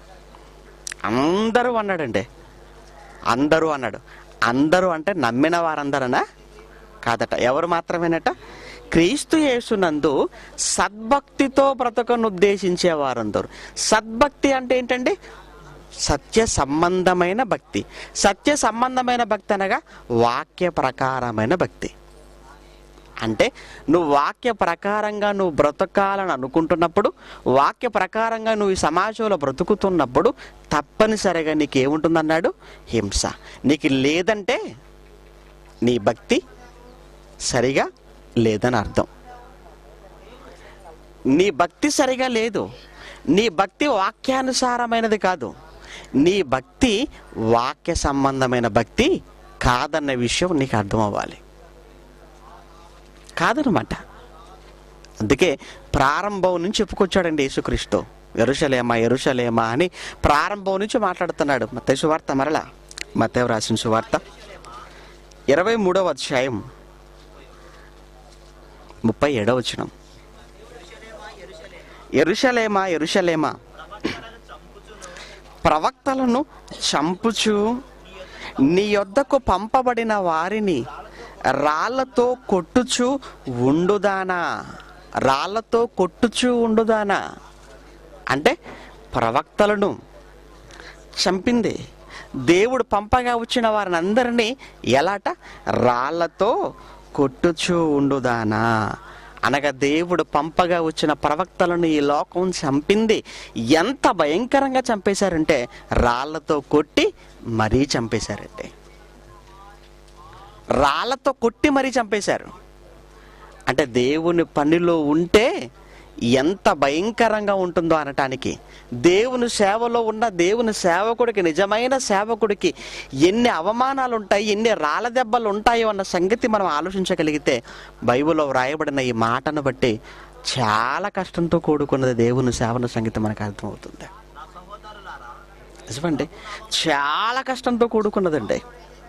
అందరూ అన్నాడండి అందరూ అన్నాడు అందరూ అంటే నమ్మిన వారందరనా కాదట ఎవరు మాత్రమేనట క్రీస్తు యేసునందు సద్భక్తితో బ్రతకను ఉద్దేశించే వారందరూ సద్భక్తి అంటే ఏంటండి సత్య సంబంధమైన భక్తి సత్య సంబంధమైన భక్తి అనగా వాక్య ప్రకారమైన భక్తి అంటే నువ్వు వాక్య ప్రకారంగా నువ్వు బ్రతకాలని అనుకుంటున్నప్పుడు వాక్య ప్రకారంగా నువ్వు ఈ సమాజంలో బ్రతుకుతున్నప్పుడు తప్పనిసరిగా నీకు ఏముంటుందన్నాడు హింస నీకు లేదంటే నీ భక్తి సరిగా లేదని అర్థం నీ భక్తి సరిగా లేదు నీ భక్తి వాక్యానుసారమైనది కాదు నీ భక్తి వాక్య సంబంధమైన భక్తి కాదన్న విషయం నీకు అర్థం అవ్వాలి కాదనమాట అందుకే ప్రారంభం నుంచి చెప్పుకొచ్చాడండి యేసుక్రీస్తు ఎరుషలేమా ఎరుషలేమా అని ప్రారంభం నుంచి మాట్లాడుతున్నాడు మత సువార్త మరలా మతేవ రాసిన సువార్త ఇరవై మూడవ అధ్యాయం ముప్పై ఏడవ వచనం ఎరుషలేమా ఎరుషలేమా ప్రవక్తలను చంపుచు నీ యొద్దకు పంపబడిన వారిని రాళ్లతో కొట్టుచు ఉండుదానా రాళ్లతో కొట్టుచు ఉండుదానా అంటే ప్రవక్తలను చంపింది దేవుడు పంపగా వచ్చిన వారిని అందరినీ ఎలాట రాళ్లతో కొట్టుచు ఉండుదానా అనగా దేవుడు పంపగా వచ్చిన ప్రవక్తలను ఈ లోకం చంపింది ఎంత భయంకరంగా చంపేశారంటే రాళ్లతో కొట్టి మరీ చంపేశారండి రాళ్లతో కొట్టి మరీ చంపేశారు అంటే దేవుని పనిలో ఉంటే ఎంత భయంకరంగా ఉంటుందో అనటానికి దేవుని సేవలో ఉన్న దేవుని సేవకుడికి నిజమైన సేవకుడికి ఎన్ని అవమానాలు ఉంటాయి ఎన్ని రాళ్ళ దెబ్బలు ఉంటాయో అన్న సంగతి మనం ఆలోచించగలిగితే బైబిల్లో వ్రాయబడిన ఈ మాటను బట్టి చాలా కష్టంతో కూడుకున్నది దేవుని సేవన సంగతి మనకు అర్థమవుతుంది నిజమండి చాలా కష్టంతో కూడుకున్నదండి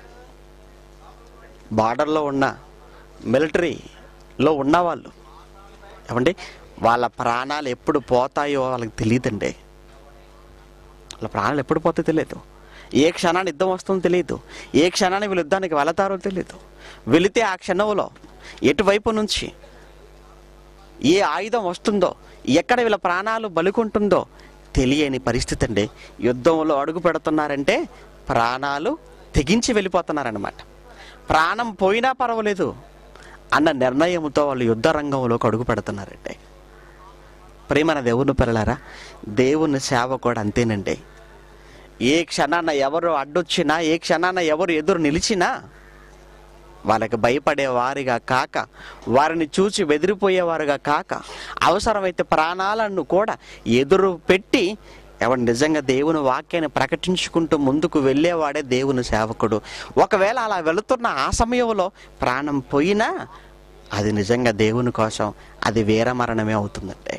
బార్డర్లో ఉన్న మిలిటరీలో ఉన్నవాళ్ళు ఏమండి వాళ్ళ ప్రాణాలు ఎప్పుడు పోతాయో వాళ్ళకి తెలియదండి వాళ్ళ ప్రాణాలు ఎప్పుడు పోతాయో తెలియదు ఏ క్షణాన్ని యుద్ధం వస్తుందో తెలియదు ఏ క్షణాన్ని వీళ్ళు యుద్ధానికి వెళతారో తెలియదు వెళితే ఆ క్షణంలో ఎటువైపు నుంచి ఏ ఆయుధం వస్తుందో ఎక్కడ వీళ్ళ ప్రాణాలు బలుకుంటుందో తెలియని పరిస్థితి అండి యుద్ధంలో అడుగు పెడుతున్నారంటే ప్రాణాలు తెగించి వెళ్ళిపోతున్నారన్నమాట ప్రాణం పోయినా పర్వాలేదు అన్న నిర్ణయంతో వాళ్ళు యుద్ధ రంగంలోకి అడుగు పెడుతున్నారండి ప్రేమన దేవుని పిల్లలారా దేవుని సేవ కూడా అంతేనండి ఏ క్షణాన ఎవరు అడ్డొచ్చినా ఏ క్షణాన ఎవరు ఎదురు నిలిచినా వాళ్ళకి భయపడే వారిగా కాక వారిని చూసి బెదిరిపోయేవారుగా కాక అవసరమైతే ప్రాణాలను కూడా ఎదురు పెట్టి ఎవడు నిజంగా దేవుని వాక్యాన్ని ప్రకటించుకుంటూ ముందుకు వెళ్ళేవాడే దేవుని సేవకుడు ఒకవేళ అలా వెళుతున్న ఆ సమయంలో ప్రాణం పోయినా అది నిజంగా దేవుని కోసం అది వీరమరణమే అవుతుందండి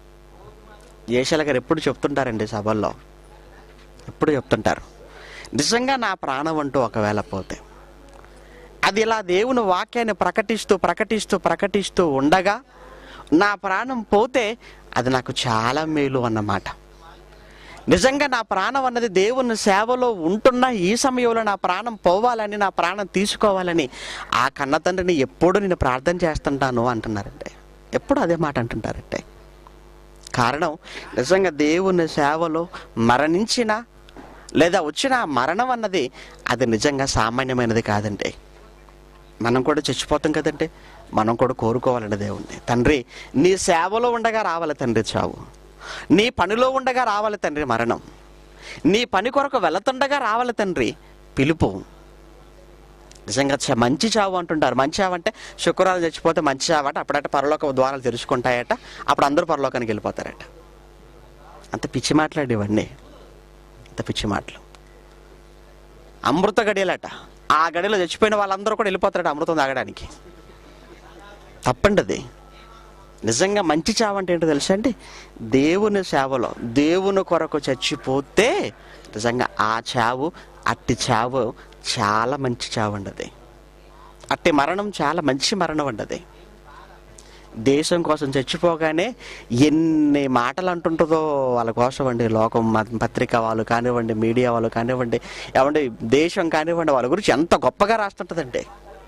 ఏషల గారు ఎప్పుడు చెప్తుంటారండి సభల్లో ఎప్పుడు చెప్తుంటారు నిజంగా నా ప్రాణం అంటూ ఒకవేళ పోతే అది ఇలా దేవుని వాక్యాన్ని ప్రకటిస్తూ ప్రకటిస్తూ ప్రకటిస్తూ ఉండగా నా ప్రాణం పోతే అది నాకు చాలా మేలు అన్నమాట నిజంగా నా ప్రాణం అన్నది దేవుని సేవలో ఉంటున్న ఈ సమయంలో నా ప్రాణం పోవాలని నా ప్రాణం తీసుకోవాలని ఆ కన్న తండ్రిని ఎప్పుడు నేను ప్రార్థన చేస్తుంటాను అంటున్నారంటే ఎప్పుడు అదే మాట అంటుంటారంటే కారణం నిజంగా దేవుని సేవలో మరణించిన లేదా వచ్చిన ఆ మరణం అన్నది అది నిజంగా సామాన్యమైనది కాదండి మనం కూడా చచ్చిపోతాం కదండి మనం కూడా కోరుకోవాలండి దేవుణ్ణి తండ్రి నీ సేవలో ఉండగా రావాలి తండ్రి చావు నీ పనిలో ఉండగా రావాలి తండ్రి మరణం నీ పని కొరకు వెళుతుండగా రావాలి తండ్రి పిలుపు నిజంగా చ- మంచి చావు అంటుంటారు మంచి చావు అంటే శుక్రవారం చచ్చిపోతే మంచి చావు అంటే అప్పుడట పరలోక ద్వారాలు తెరుచుకుంటాయట అప్పుడు అందరూ పరలోకానికి వెళ్ళిపోతారట అంత పిచ్చి మాట్లాడి ఇవన్నీ అంత పిచ్చి మాటలు అమృత గడియలట ఆ గడిలో చచ్చిపోయిన వాళ్ళందరూ కూడా వెళ్ళిపోతారట అమృతం తాగడానికి తప్పండి అది నిజంగా మంచి చావు అంటే ఏంటో తెలుసా అండి దేవుని సేవలో దేవుని కొరకు చచ్చిపోతే నిజంగా ఆ చావు అట్టి చావు చాలా మంచి చావు అండి అది అట్టి మరణం చాలా మంచి మరణం అండి అది దేశం కోసం చచ్చిపోగానే ఎన్ని మాటలు అంటుంటుందో వాళ్ళ కోసం అండి లోకం మ- పత్రిక వాళ్ళు కానివ్వండి మీడియా వాళ్ళు కానివ్వండి ఏమండి దేశం కానివ్వండి వాళ్ళ గురించి ఎంత గొప్పగా రాస్తుంటుందండి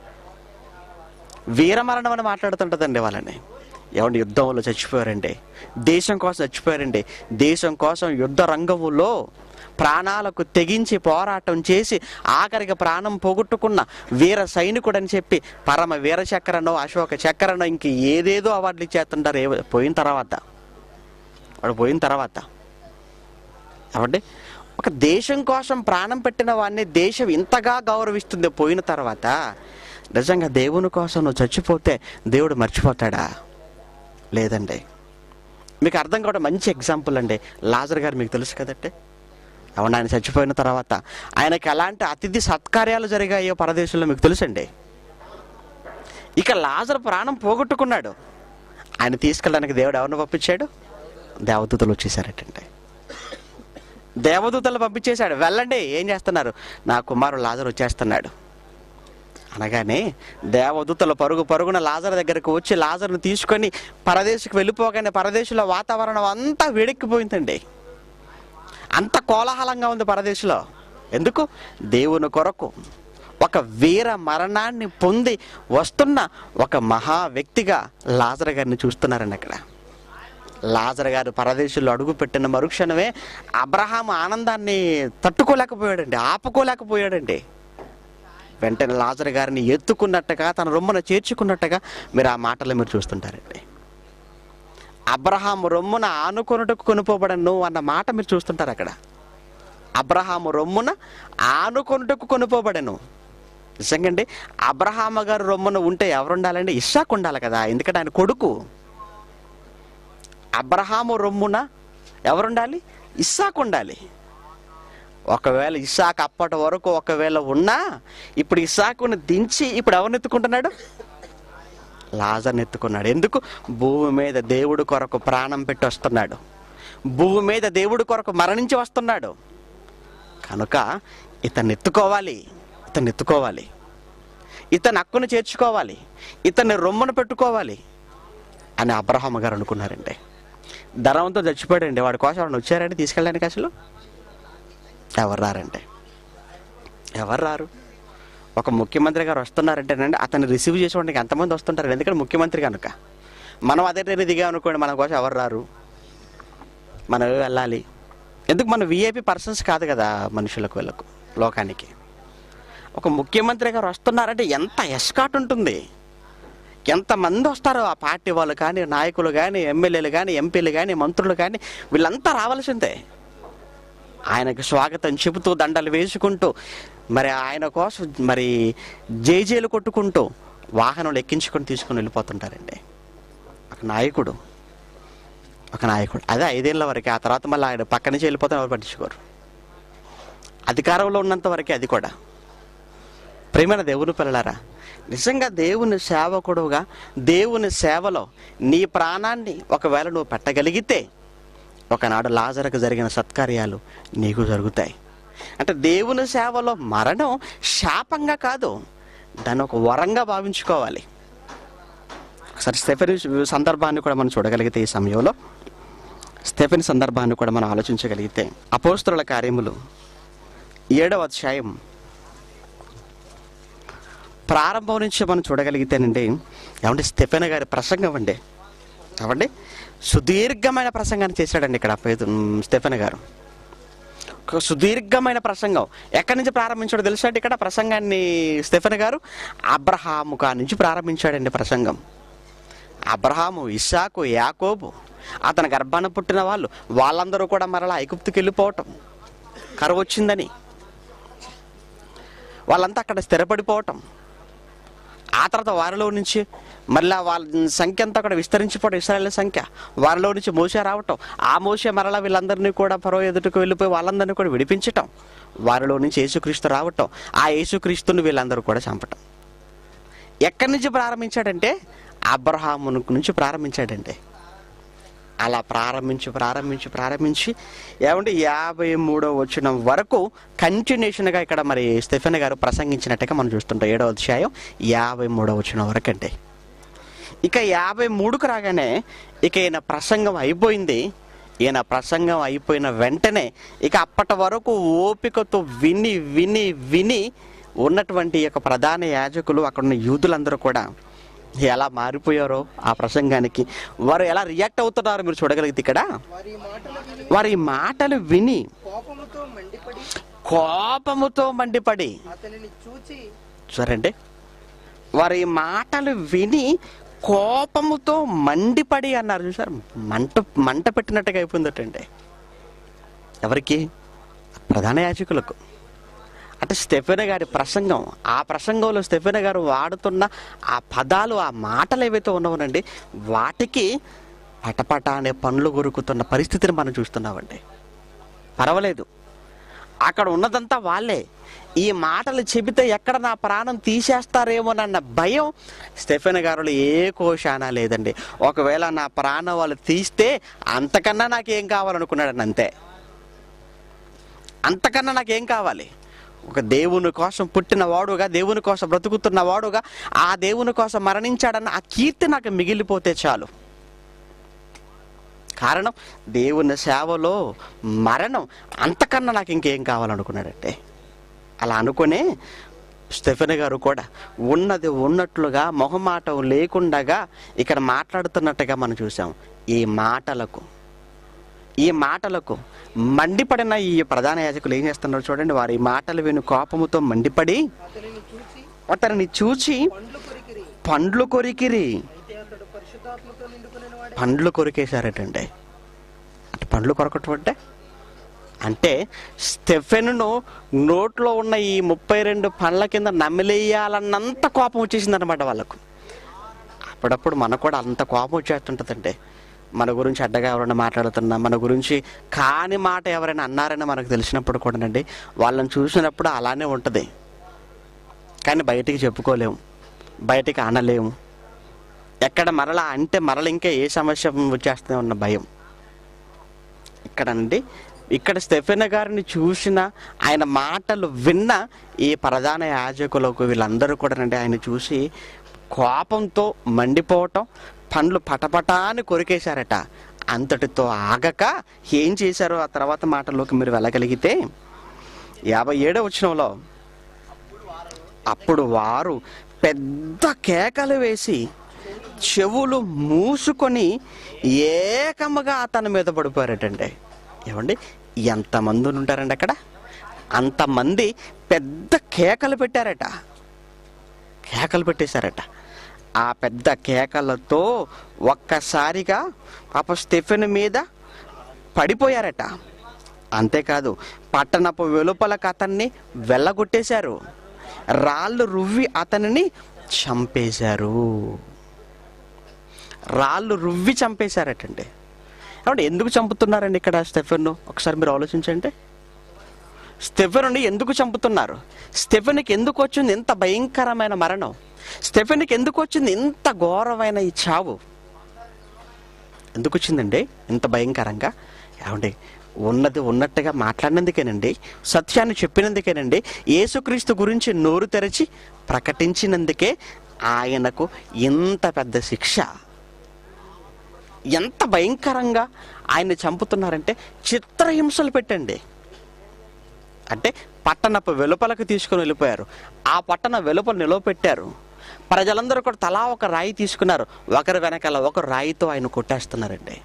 వీరమరణం అని మాట్లాడుతుంటుందండి వాళ్ళని ఏమండి యుద్ధంలో చచ్చిపోయారండి దేశం కోసం చచ్చిపోయారండి దేశం కోసం యుద్ధ రంగములో ప్రాణాలకు తెగించి పోరాటం చేసి ఆఖరికి ప్రాణం పోగొట్టుకున్న వీర సైనికుడు అని చెప్పి పరమ వీర చక్రనో అశోక చక్రనో ఇంక ఏదేదో అవార్డులు ఇచ్చేస్తుంటారు ఏ పోయిన తర్వాత వాడు పోయిన తర్వాత ఏమండి ఒక దేశం కోసం ప్రాణం పెట్టిన వాడిని దేశం ఇంతగా గౌరవిస్తుంది పోయిన తర్వాత నిజంగా దేవుని కోసం నువ్వు చచ్చిపోతే దేవుడు మర్చిపోతాడా లేదండి మీకు అర్థం కూడా మంచి ఎగ్జాంపుల్ అండి లాజర్ గారు మీకు తెలుసు కదండి అవును ఆయన చచ్చిపోయిన తర్వాత ఆయనకి ఎలాంటి అతిథి సత్కార్యాలు జరిగాయో పరదేశంలో మీకు తెలుసండి ఇక లాజర్ ప్రాణం పోగొట్టుకున్నాడు ఆయన తీసుకెళ్ళడానికి దేవుడు ఎవరిని పంపించాడు దేవదూతలు వచ్చేసారటండి దేవదూతలు పంపించేశాడు వెళ్ళండి ఏం చేస్తున్నారు నా కుమారుడు లాజర్ వచ్చేస్తున్నాడు అనగానే దేవదూతలు పరుగు పరుగున లాజర్ దగ్గరకు వచ్చి లాజర్ను తీసుకొని పరదేశకు వెళ్ళిపోగానే పరదేశంలో వాతావరణం అంతా వేడెక్కిపోయిందండి అంత కోలాహలంగా ఉంది పరదేశంలో ఎందుకు దేవుని కొరకు ఒక వీర మరణాన్ని పొంది వస్తున్న ఒక మహా వ్యక్తిగా లాజర్ గారిని చూస్తున్నారండి అక్కడ లాజర్ గారు పరదేశంలో అడుగు పెట్టిన మరుక్షణమే అబ్రహాం ఆనందాన్ని తట్టుకోలేకపోయాడండి ఆపుకోలేకపోయాడండి వెంటనే లాజర్ గారిని ఎత్తుకున్నట్టుగా తన రొమ్మున చేర్చుకున్నట్టుగా మీరు ఆ మాటలు మీరు చూస్తుంటారండి అబ్రహాం రొమ్మున ఆనుకొనుటకు కొనుపోబడను అన్న మాట మీరు చూస్తుంటారు అక్కడ అబ్రహాము రొమ్మున ఆనుకొనుటకు కొనుపోబడను నిజంగండి అబ్రహామ గారు రొమ్మున ఉంటే ఎవరు ఉండాలండి ఇస్సాకు ఉండాలి కదా ఎందుకంటే ఆయన కొడుకు అబ్రహాము రొమ్మున ఎవరుండాలి ఇస్సాకు ఉండాలి ఒకవేళ ఇస్సాకు అప్పటి వరకు ఒకవేళ ఉన్నా ఇప్పుడు ఇస్సాకుని దించి ఇప్పుడు ఎవరిని ఎత్తుకుంటున్నాడు లాజర్ని ఎత్తుకున్నాడు ఎందుకు భూమి మీద దేవుడు కొరకు ప్రాణం పెట్టి వస్తున్నాడు భూమి మీద దేవుడి కొరకు మరణించి వస్తున్నాడు కనుక ఇతన్ని ఎత్తుకోవాలి ఇతన్ని ఎత్తుకోవాలి ఇతని హక్కును చేర్చుకోవాలి ఇతన్ని రొమ్మును పెట్టుకోవాలి అని అబ్రహాం గారు అనుకున్నారండి ధనంతో చచ్చిపోయాడండి వాడి కోసం ఎవరైనా వచ్చారండి తీసుకెళ్ళడానికి అసలు ఎవరు రారండి ఎవరు రారు ఒక ముఖ్యమంత్రి గారు వస్తున్నారంటేనండి అతన్ని రిసీవ్ చేసేవాడికి ఎంతమంది వస్తుంటారు ఎందుకంటే ముఖ్యమంత్రి కనుక మనం అదే ట్రైన్ దిగాం అనుకోండి మన కోసం ఎవరు రారు మనం వెళ్ళాలి ఎందుకు మన విఐపి పర్సన్స్ కాదు కదా మనుషులకు వీళ్ళకు లోకానికి ఒక ముఖ్యమంత్రి గారు వస్తున్నారంటే ఎంత ఎస్కాట్ ఉంటుంది ఎంతమంది వస్తారో ఆ పార్టీ వాళ్ళు కానీ నాయకులు కానీ ఎమ్మెల్యేలు కానీ ఎంపీలు కానీ మంత్రులు కానీ వీళ్ళంతా రావాల్సిందే ఆయనకు స్వాగతం చెబుతూ దండలు వేసుకుంటూ మరి ఆయన కోసం మరి జేజేలు కొట్టుకుంటూ వాహనం ఎక్కించుకొని తీసుకుని వెళ్ళిపోతుంటారండి ఒక నాయకుడు ఒక నాయకుడు అదే ఐదేళ్ల వరకే ఆ తర్వాత మళ్ళీ ఆయన పక్క నుంచి వెళ్ళిపోతే ఎవరు పట్టించుకోరు అధికారంలో ఉన్నంత వరకే అది కూడా ప్రేమైన దేవుని పిల్లలారా నిజంగా దేవుని సేవకుడుగా దేవుని సేవలో నీ ప్రాణాన్ని ఒకవేళ నువ్వు పెట్టగలిగితే ఒకనాడు లాజరకు జరిగిన సత్కార్యాలు నీకు జరుగుతాయి అంటే దేవుని సేవలో మరణం శాపంగా కాదు దాన్ని ఒక వరంగా భావించుకోవాలి ఒకసారి స్టెఫెన్ సందర్భాన్ని కూడా మనం చూడగలిగితే ఈ సమయంలో స్టెఫెన్ సందర్భాన్ని కూడా మనం ఆలోచించగలిగితే అపోస్తుల కార్యములు ఏడవ అధ్యాయం ప్రారంభం నుంచి మనం చూడగలిగితేనండి ఏమంటే స్టెఫెన్ గారి ప్రసంగం అండి ఏమండి సుదీర్ఘమైన ప్రసంగాన్ని చేశాడండి ఇక్కడ పేద స్టెఫెన్ గారు ఒక సుదీర్ఘమైన ప్రసంగం ఎక్కడి నుంచి ప్రారంభించాడో తెలుసా అండి ఇక్కడ ప్రసంగాన్ని స్టెఫెన్ గారు అబ్రహాము కా నుంచి ప్రారంభించాడండి ప్రసంగం అబ్రహాము ఇస్సాకు యాకోబు అతని గర్భాన పుట్టిన వాళ్ళు వాళ్ళందరూ కూడా మరలా ఐగుప్తుకి వెళ్ళిపోవటం కరువు వచ్చిందని వాళ్ళంతా అక్కడ స్థిరపడిపోవటం ఆ తర్వాత వారిలో నుంచి మళ్ళా వాళ్ళ సంఖ్య అంతా కూడా విస్తరించిపోవడం ఇస్రాయల్ సంఖ్య వారిలో నుంచి మోసే రావటం ఆ మోసే మరలా వీళ్ళందరినీ కూడా పరో ఎదుటికి వెళ్ళిపోయి వాళ్ళందరినీ కూడా విడిపించటం వారిలో నుంచి యేసుక్రీస్తు రావటం ఆ యేసుక్రీస్తుని వీళ్ళందరూ కూడా చంపటం ఎక్కడి నుంచి ప్రారంభించాడంటే అబ్రహాము నుంచి ప్రారంభించాడండి అలా ప్రారంభించి ప్రారంభించి ప్రారంభించి ఏమంటే యాభై మూడో వచ్చిన వరకు కంటిన్యూషన్గా ఇక్కడ మరి స్టెఫెన్ గారు ప్రసంగించినట్టుగా మనం చూస్తుంటాం ఏడో అధ్యాయం యాభై మూడో వచ్చిన వరకు అండి ఇక యాభై మూడుకు రాగానే ఇక ఈయన ప్రసంగం అయిపోయింది ఈయన ప్రసంగం అయిపోయిన వెంటనే ఇక అప్పటి వరకు ఓపికతో విని విని విని ఉన్నటువంటి ఈ యొక్క ప్రధాన యాజకులు అక్కడ ఉన్న యూదులందరూ కూడా ఎలా మారిపోయారో ఆ ప్రసంగానికి వారు ఎలా రియాక్ట్ అవుతున్నారో మీరు చూడగలిగితే ఇక్కడ వారి మాటలు విని వారి మాటలు విని కోపముతో మండిపడి కోపముతో మండిపడి అతనిని చూచి చూడండి వారి మాటలు విని కోపముతో మండిపడి అన్నారు చూసారు మంట మంట పెట్టినట్టుగా అయిపోయిందటండి ఎవరికి ప్రధాన యాజకులకు అంటే స్టెఫెన గారి ప్రసంగం ఆ ప్రసంగంలో స్టెఫెన గారు వాడుతున్న ఆ పదాలు ఆ మాటలు ఏవైతే ఉన్నావనండి వాటికి పటపట అనే పనులు కొరుకుతున్న పరిస్థితిని మనం చూస్తున్నామండి పర్వాలేదు అక్కడ ఉన్నదంతా వాళ్ళే ఈ మాటలు చెబితే ఎక్కడ నా ప్రాణం తీసేస్తారేమోనన్న భయం స్టెఫెన్ గారులు ఏ కోశానా లేదండి ఒకవేళ నా ప్రాణం వాళ్ళు తీస్తే అంతకన్నా నాకేం కావాలనుకున్నాడని అంతే అంతకన్నా నాకేం కావాలి ఒక దేవుని కోసం పుట్టిన వాడుగా దేవుని కోసం బ్రతుకుతున్న వాడుగా ఆ దేవుని కోసం మరణించాడన్న ఆ కీర్తి నాకు మిగిలిపోతే చాలు కారణం దేవుని సేవలో మరణం అంతకన్నా నాకు ఇంకేం కావాలనుకున్నాడంటే అలా అనుకునే స్టెఫెన్ గారు కూడా ఉన్నది ఉన్నట్లుగా మొహమాటం లేకుండగా ఇక్కడ మాట్లాడుతున్నట్టుగా మనం చూసాం ఈ మాటలకు ఈ మాటలకు మండిపడిన ఈ ప్రధాన యాజకులు ఏం చేస్తున్నారు చూడండి వారి మాటలు విని కోపముతో మండిపడి అతనిని చూచి అతనిని చూచి పండ్లు కొరికిరి పండ్లు కొరికిరి అయితే అతడు పరిశుద్ధాత్మతో నిండుకుని వాడి పండ్లు కొరికేశారటండి అంటే పండ్లు కొరకటం అంటే అంటే స్టెఫెన్ను నోట్లో ఉన్న ఈ ముప్పై రెండు పండ్ల కింద నమిలేయాలన్నంత కోపం వచ్చేసింది అనమాట వాళ్ళకు అప్పుడప్పుడు మనకు కూడా అంత కోపం వచ్చేస్తుంటుందండి మన గురించి అడ్డగా ఎవరైనా మాట్లాడుతున్నా మన గురించి కాని మాట ఎవరైనా అన్నారని మనకు తెలిసినప్పుడు కూడానండి వాళ్ళని చూసినప్పుడు అలానే ఉంటుంది కానీ బయటికి చెప్పుకోలేము బయటికి అనలేము ఎక్కడ మరలా అంటే మరల ఇంకా ఏ సమస్య వచ్చేస్తే ఉన్న భయం ఇక్కడండి ఇక్కడ స్టెఫెన్ గారిని చూసిన ఆయన మాటలు విన్న ఈ ప్రధాన యాజకులకు వీళ్ళందరూ కూడా అండి ఆయన చూసి కోపంతో మండిపోవటం పండ్లు పటపటాని కొరికేశారట అంతటితో ఆగక ఏం చేశారో ఆ తర్వాత మాటల్లోకి మీరు వెళ్ళగలిగితే యాభై ఏడో వచనంలో అప్పుడు వారు పెద్ద కేకలు వేసి చెవులు మూసుకొని ఏకముగా అతని మీద పడిపోయారటండి ఏమండి ఎంతమంది ఉంటారండి అక్కడ అంతమంది పెద్ద కేకలు పెట్టారట కేకలు పెట్టేశారట ఆ పెద్ద కేకలతో ఒక్కసారిగా పాప స్టెఫెన్ మీద పడిపోయారట అంతేకాదు పట్టణపు వెలుపలకు అతన్ని వెళ్ళగొట్టేశారు రాళ్ళు రువ్వి అతనిని చంపేశారు రాళ్ళు రువ్వి చంపేశారటండి ఏమంటే ఎందుకు చంపుతున్నారండి ఇక్కడ స్టెఫెన్ ఒకసారి మీరు ఆలోచించండి స్టెఫెనుని ఎందుకు చంపుతున్నారు స్టెఫెన్కి ఎందుకు వచ్చింది ఇంత భయంకరమైన మరణం స్టెఫెన్కి ఎందుకు వచ్చింది ఇంత ఘోరమైన ఈ చావు ఎందుకు వచ్చిందండి ఇంత భయంకరంగా ఏమండి ఉన్నది ఉన్నట్టుగా మాట్లాడినందుకేనండి సత్యాన్ని చెప్పినందుకేనండి యేసుక్రీస్తు గురించి నోరు తెరచి ప్రకటించినందుకే ఆయనకు ఇంత పెద్ద శిక్ష ఎంత భయంకరంగా ఆయన్ని చంపుతున్నారంటే చిత్రహింసలు పెట్టండి అంటే పట్టణపు వెలుపలకు తీసుకుని వెళ్ళిపోయారు ఆ పట్టణ వెలుపల నిలవపెట్టారు ప్రజలందరూ కూడా తలా ఒక రాయి తీసుకున్నారు ఒకరి వెనకాల ఒక రాయితో ఆయన కొట్టేస్తున్నారండి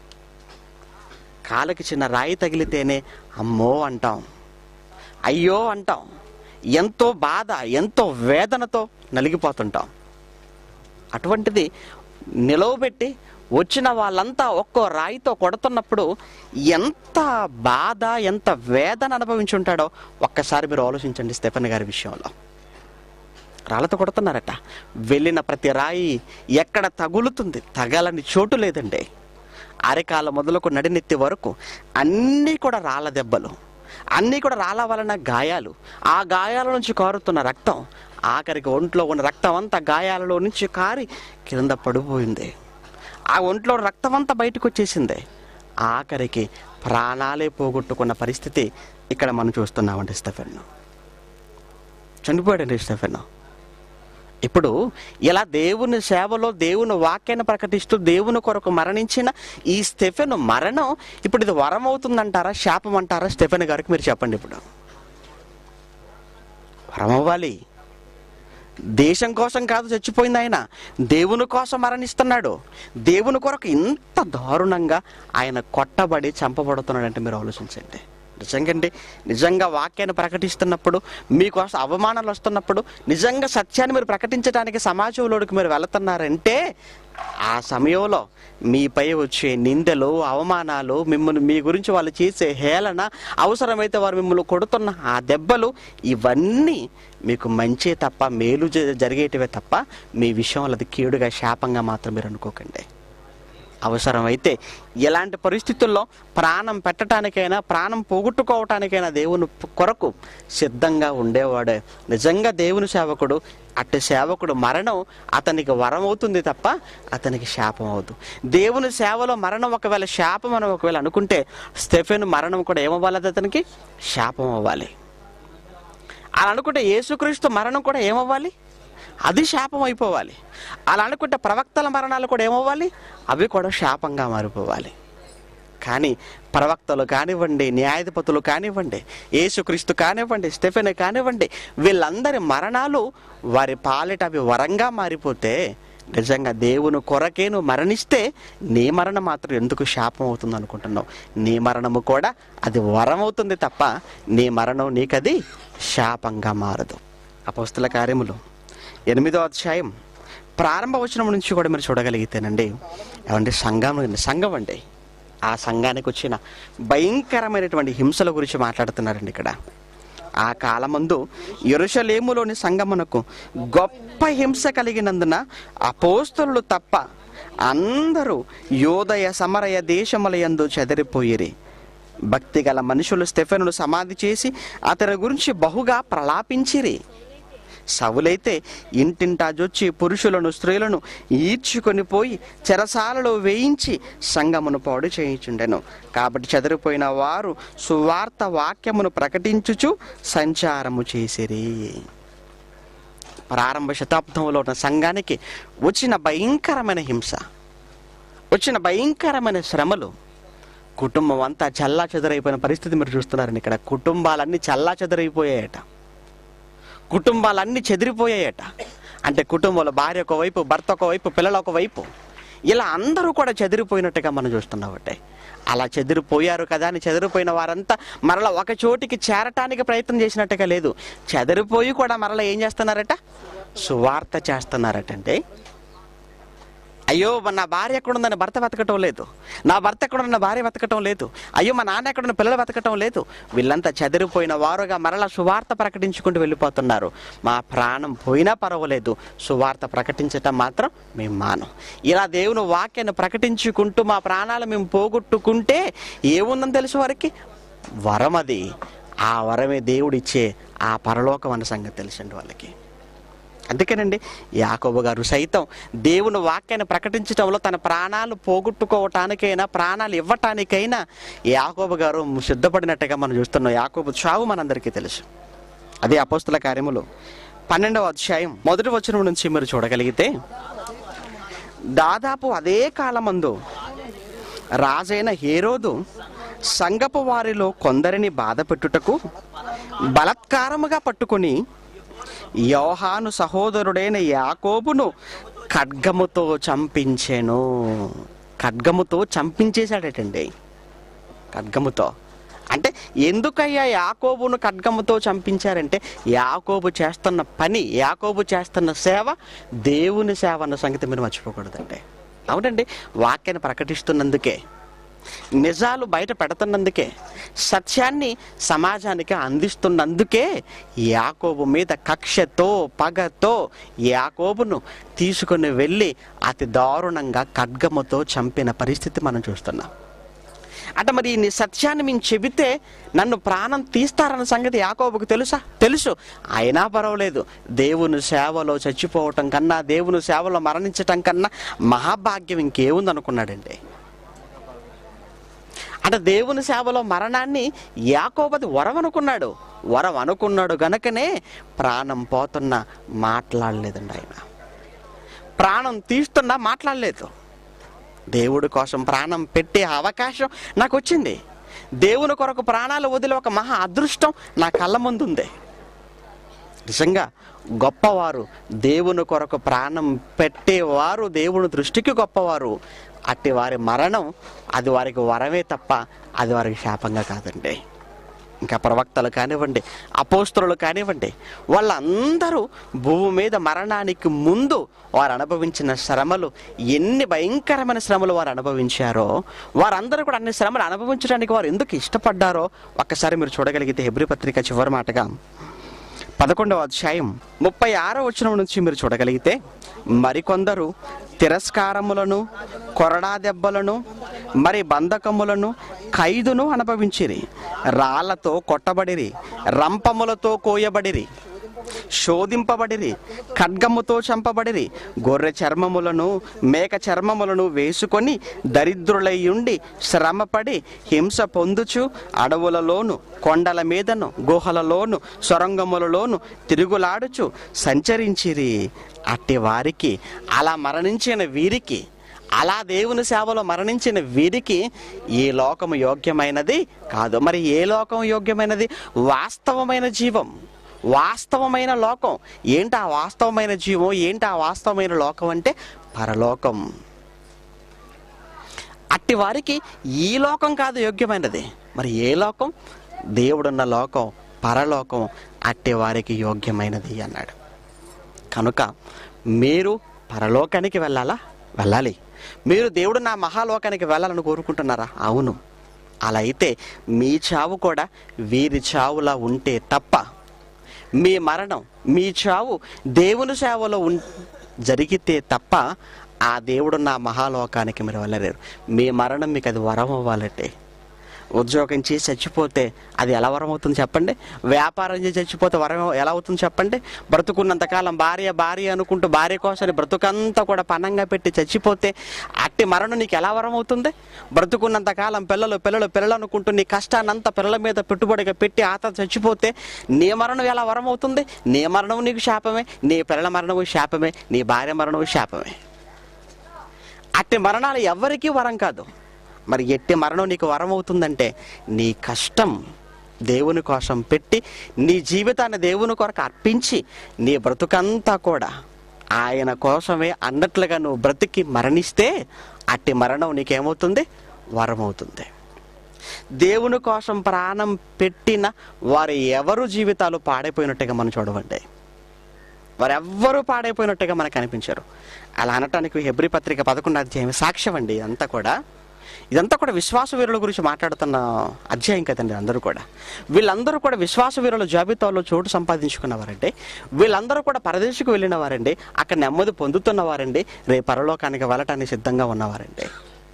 కాలికి చిన్న రాయి తగిలితేనే అమ్మో అంటాం అయ్యో అంటాం ఎంతో బాధ ఎంతో వేదనతో నలిగిపోతుంటాం అటువంటిది నిలవబెట్టి వచ్చిన వాళ్ళంతా ఒక్కో రాయితో కొడుతున్నప్పుడు ఎంత బాధ ఎంత వేదన అనుభవించి ఉంటాడో ఒక్కసారి మీరు ఆలోచించండి స్టెఫన్ గారి విషయంలో రాళ్ళతో కొడుతున్నారట వెళ్ళిన ప్రతి రాయి ఎక్కడ తగులుతుంది తగలని చోటు లేదండి అరికాల మొదలుకు నడినెత్తి వరకు అన్నీ కూడా రాళ్ళ దెబ్బలు అన్నీ కూడా రాళ్ళ వలన గాయాలు ఆ గాయాల నుంచి కారుతున్న రక్తం ఆఖరికి ఒంట్లో ఉన్న రక్తం అంతా గాయాలలో నుంచి కారి కింద పడిపోయింది ఆ ఒంట్లో రక్తం అంతా బయటకు వచ్చేసింది ఆఖరికి ప్రాణాలే పోగొట్టుకున్న పరిస్థితి ఇక్కడ మనం చూస్తున్నామండి స్టెఫెన్ చనిపోయాడండి స్టెఫెన్ ఇప్పుడు ఇలా దేవుని సేవలో దేవుని వాక్యాన్ని ప్రకటిస్తూ దేవుని కొరకు మరణించిన ఈ స్టెఫెన్ మరణం ఇప్పుడు ఇది వరం అవుతుందంటారా శాపం అంటారా స్టెఫెన్ గారికి మీరు చెప్పండి ఇప్పుడు వరం అవ్వాలి దేశం కోసం కాదు చచ్చిపోయింది ఆయన దేవుని కోసం మరణిస్తున్నాడు దేవుని కొరకు ఇంత దారుణంగా ఆయన కొట్టబడి చంపబడుతున్నాడంటే మీరు ఆలోచించండి నిజంగండి నిజంగా వాక్యాన్ని ప్రకటిస్తున్నప్పుడు మీకోసం అవమానాలు వస్తున్నప్పుడు నిజంగా సత్యాన్ని మీరు ప్రకటించడానికి సమాజంలోకి మీరు వెళుతున్నారంటే ఆ సమయంలో మీపై వచ్చే నిందలు అవమానాలు మిమ్మల్ని మీ గురించి వాళ్ళు చేసే హేళన అవసరమైతే వారు మిమ్మల్ని కొడుతున్న ఆ దెబ్బలు ఇవన్నీ మీకు మంచి తప్ప మేలు జ- జరిగేటివే తప్ప మీ విషయంలో అది కీడుగా శాపంగా మాత్రం మీరు అనుకోకండి అవసరమైతే ఎలాంటి పరిస్థితుల్లో ప్రాణం పెట్టడానికైనా ప్రాణం పోగొట్టుకోవటానికైనా దేవుని కొరకు సిద్ధంగా ఉండేవాడే నిజంగా దేవుని సేవకుడు అట్టి సేవకుడు మరణం అతనికి వరం అవుతుంది తప్ప అతనికి శాపం అవుతుంది దేవుని సేవలో మరణం ఒకవేళ శాపం అని ఒకవేళ అనుకుంటే స్టెఫెన్ మరణం కూడా ఏమవ్వాలి అతనికి శాపం అవ్వాలి అలా అనుకుంటే యేసుక్రీస్తు మరణం కూడా ఏమవ్వాలి అది శాపం అయిపోవాలి అలా అనుకుంటే ప్రవక్తల మరణాలు కూడా ఏమవ్వాలి అవి కూడా శాపంగా మారిపోవాలి కానీ ప్రవక్తలు కానివ్వండి న్యాయాధిపతులు కానివ్వండి యేసుక్రీస్తు కానివ్వండి స్టెఫెన్ కానివ్వండి వీళ్ళందరి మరణాలు వారి పాలిట అవి వరంగా మారిపోతే నిజంగా దేవుని కొరకే నువ్వు మరణిస్తే నీ మరణం మాత్రం ఎందుకు శాపం అవుతుంది అనుకుంటున్నావు నీ మరణము కూడా అది వరం అవుతుంది తప్ప నీ మరణం నీకది శాపంగా మారదు అపస్తుల కార్యములు ఎనిమిదో అధ్యాయం ప్రారంభ వచనం నుంచి కూడా మీరు చూడగలిగితేనండి ఏమంటే సంఘం సంఘం అండి ఆ సంఘానికి వచ్చిన భయంకరమైనటువంటి హింసల గురించి మాట్లాడుతున్నారండి ఇక్కడ ఆ కాలమందు ఎరుషలేములోని సంగమునకు గొప్ప హింస కలిగినందున అపోస్తలు తప్ప అందరూ యోదయ సమరయ దేశముల యందు చెదరిపోయిరి భక్తి గల మనుషులు స్టెఫెనును సమాధి చేసి అతని గురించి బహుగా ప్రలాపించిరి సవులైతే ఇంటింటా జొచ్చి పురుషులను స్త్రీలను ఈడ్చుకొని పోయి చెరసాలలో వేయించి సంగమును పాడు చేయించుండెను కాబట్టి చెదిరిపోయిన వారు సువార్త వాక్యమును ప్రకటించుచు సంచారము చేసిరి ప్రారంభ శతాబ్దంలో ఉన్న సంఘానికి వచ్చిన భయంకరమైన హింస వచ్చిన భయంకరమైన శ్రమలు కుటుంబం అంతా చల్లా చెదరైపోయిన పరిస్థితి మీరు చూస్తున్నారండి ఇక్కడ కుటుంబాలన్నీ చల్లా చెదరైపోయాయట కుటుంబాలన్నీ చెదిరిపోయాయట అంటే కుటుంబంలో భార్య ఒకవైపు భర్త ఒకవైపు పిల్లలు ఒకవైపు ఇలా అందరూ కూడా చెదిరిపోయినట్టుగా మనం చూస్తున్నామంటే అలా చెదిరిపోయారు కదా అని చెదిరిపోయిన వారంతా మరలా ఒక చోటికి చేరటానికి ప్రయత్నం చేసినట్టుగా లేదు చెదిరిపోయి కూడా మరలా ఏం చేస్తున్నారట సువార్త చేస్తున్నారటంటే అయ్యో మన నా భార్య ఎక్కడుందని భర్త వెతకటం లేదు నా భర్త ఎక్కడున్న భార్య వెతకటం లేదు అయ్యో మా నాన్న ఎక్కడున్న పిల్లలు వెతకటం లేదు వీళ్ళంతా చెదిరిపోయిన వారుగా మరలా సువార్త ప్రకటించుకుంటూ వెళ్ళిపోతున్నారు మా ప్రాణం పోయినా పర్వాలేదు సువార్త ప్రకటించటం మాత్రం మేము మానం ఇలా దేవుని వాక్యాన్ని ప్రకటించుకుంటూ మా ప్రాణాలు మేము పోగొట్టుకుంటే ఏముందని తెలుసు వారికి వరం అది ఆ వరమే దేవుడిచ్చే ఆ పరలోకం అన్న సంగతి తెలుసండి వాళ్ళకి అందుకేనండి యాకోబు గారు సైతం దేవుని వాక్యాన్ని ప్రకటించడంలో తన ప్రాణాలు పోగొట్టుకోవటానికైనా ప్రాణాలు ఇవ్వటానికైనా యాకోబు గారు సిద్ధపడినట్టుగా మనం చూస్తున్నాం యాకోబు చావు మనందరికీ తెలుసు అదే అపోస్తుల కార్యములు పన్నెండవ అధ్యాయం మొదటి వచనం నుంచి మీరు చూడగలిగితే దాదాపు అదే కాలమందు రాజైన హేరోదు సంగపు వారిలో కొందరిని బాధ పెట్టుటకు బలత్కారముగా పట్టుకొని యోహాను సహోదరుడైన యాకోబును ఖడ్గముతో చంపించెను ఖడ్గముతో చంపించేశాడటండి ఖడ్గముతో అంటే ఎందుకయ్యా యాకోబును ఖడ్గముతో చంపించారంటే యాకోబు చేస్తున్న పని యాకోబు చేస్తున్న సేవ దేవుని సేవ అన్న సంగతి మీరు మర్చిపోకూడదండి అవునండి వాక్యాన్ని ప్రకటిస్తున్నందుకే నిజాలు బయట పెడుతున్నందుకే సత్యాన్ని సమాజానికి అందిస్తున్నందుకే యాకోబు మీద కక్షతో పగతో యాకోబును తీసుకుని వెళ్ళి అతి దారుణంగా ఖడ్గముతో చంపిన పరిస్థితి మనం చూస్తున్నాం అంటే మరి నీ సత్యాన్ని మేము చెబితే నన్ను ప్రాణం తీస్తారన్న సంగతి యాకోబుకు తెలుసా తెలుసు అయినా పర్వాలేదు దేవుని సేవలో చచ్చిపోవటం కన్నా దేవుని సేవలో మరణించటం కన్నా మహాభాగ్యం ఇంకేముంది అనుకున్నాడండి అంటే దేవుని సేవలో మరణాన్ని యాకోబది వరం అనుకున్నాడు వరం అనుకున్నాడు గనుకనే ప్రాణం పోతున్నా మాట్లాడలేదండి ఆయన ప్రాణం తీస్తున్నా మాట్లాడలేదు దేవుడి కోసం ప్రాణం పెట్టే అవకాశం నాకు వచ్చింది దేవుని కొరకు ప్రాణాలు వదిలే ఒక మహా అదృష్టం నా కళ్ళ ముందు ఉంది నిజంగా గొప్పవారు దేవుని కొరకు ప్రాణం పెట్టేవారు దేవుని దృష్టికి గొప్పవారు అట్టి వారి మరణం అది వారికి వరమే తప్ప అది వారికి శాపంగా కాదండి ఇంకా ప్రవక్తలు కానివ్వండి అపోస్తరులు కానివ్వండి వాళ్ళందరూ భూమి మీద మరణానికి ముందు వారు అనుభవించిన శ్రమలు ఎన్ని భయంకరమైన శ్రమలు వారు అనుభవించారో వారందరూ కూడా అన్ని శ్రమలు అనుభవించడానికి వారు ఎందుకు ఇష్టపడ్డారో ఒక్కసారి మీరు చూడగలిగితే హెబ్రి పత్రిక చివరి మాటగా పదకొండవ అధ్యాయం ముప్పై ఆరో వచనం నుంచి మీరు చూడగలిగితే మరికొందరు తిరస్కారములను కొరడా దెబ్బలను మరి బంధకములను ఖైదును అనుభవించిరి రాళ్లతో కొట్టబడిరి రంపములతో కోయబడిరి శోధింపబడిరి ఖడ్గముతో చంపబడిరి గొర్రె చర్మములను మేక చర్మములను వేసుకొని దరిద్రులయ్యుండి శ్రమపడి హింస పొందుచు అడవులలోను కొండల మీదను గుహలలోను సొరంగములలోను తిరుగులాడుచు సంచరించిరి అట్టి వారికి అలా మరణించిన వీరికి అలా దేవుని సేవలో మరణించిన వీరికి ఈ లోకము యోగ్యమైనది కాదు మరి ఏ లోకం యోగ్యమైనది వాస్తవమైన జీవం వాస్తవమైన లోకం ఏంటి ఆ వాస్తవమైన జీవం ఏంటి ఆ వాస్తవమైన లోకం అంటే పరలోకం అట్టి వారికి ఈ లోకం కాదు యోగ్యమైనది మరి ఏ లోకం దేవుడున్న లోకం పరలోకం అట్టి వారికి యోగ్యమైనది అన్నాడు కనుక మీరు పరలోకానికి వెళ్ళాలా వెళ్ళాలి మీరు దేవుడు నా మహాలోకానికి వెళ్ళాలని కోరుకుంటున్నారా అవును అలా అయితే మీ చావు కూడా వీరి చావులా ఉంటే తప్ప మీ మరణం మీ చావు దేవుని సేవలో ఉన్ జరిగితే తప్ప ఆ దేవుడు నా మహాలోకానికి మీరు వెళ్ళలేరు మీ మరణం మీకు అది వరం అవ్వాలంటే ఉద్యోగం చేసి చచ్చిపోతే అది ఎలా వరం అవుతుంది చెప్పండి వ్యాపారం చేసి చచ్చిపోతే వరం ఎలా అవుతుంది చెప్పండి బ్రతుకున్నంతకాలం భార్య భార్య అనుకుంటూ భార్య కోసం బ్రతుకంతా కూడా పనంగా పెట్టి చచ్చిపోతే అట్టి మరణం నీకు ఎలా వరం అవుతుంది బ్రతుకున్నంతకాలం పిల్లలు పిల్లలు పిల్లలు అనుకుంటూ నీ కష్టాన్నంతా పిల్లల మీద పెట్టుబడిగా పెట్టి ఆత చచ్చిపోతే నీ మరణం ఎలా వరం అవుతుంది నీ మరణం నీకు శాపమే నీ పిల్లల మరణము శాపమే నీ భార్య మరణము శాపమే అట్టి మరణాలు ఎవ్వరికీ వరం కాదు మరి ఎట్టి మరణం నీకు వరం అవుతుందంటే నీ కష్టం దేవుని కోసం పెట్టి నీ జీవితాన్ని దేవుని కొరకు అర్పించి నీ బ్రతుకంతా కూడా ఆయన కోసమే అన్నట్లుగా నువ్వు బ్రతికి మరణిస్తే అట్టి మరణం నీకేమవుతుంది వరం అవుతుంది దేవుని కోసం ప్రాణం పెట్టిన వారు ఎవరు జీవితాలు పాడైపోయినట్టుగా మనం చూడవండి వారెవ్వరూ పాడైపోయినట్టుగా మనకు అనిపించారు అలా అనటానికి హెబ్రి పత్రిక పదకొండు అధ్యాయం సాక్ష్యం అండి ఇదంతా కూడా ఇదంతా కూడా విశ్వాస వీరుల గురించి మాట్లాడుతున్న అధ్యాయం కదండి అందరూ కూడా వీళ్ళందరూ కూడా విశ్వాస వీరుల జాబితాలో చోటు సంపాదించుకున్నవారండి వీళ్ళందరూ కూడా పరదేశకు వెళ్ళిన వారండి అక్కడ నెమ్మది పొందుతున్న వారండి రేపు పరలోకానికి వెళ్ళటానికి సిద్ధంగా ఉన్నవారండి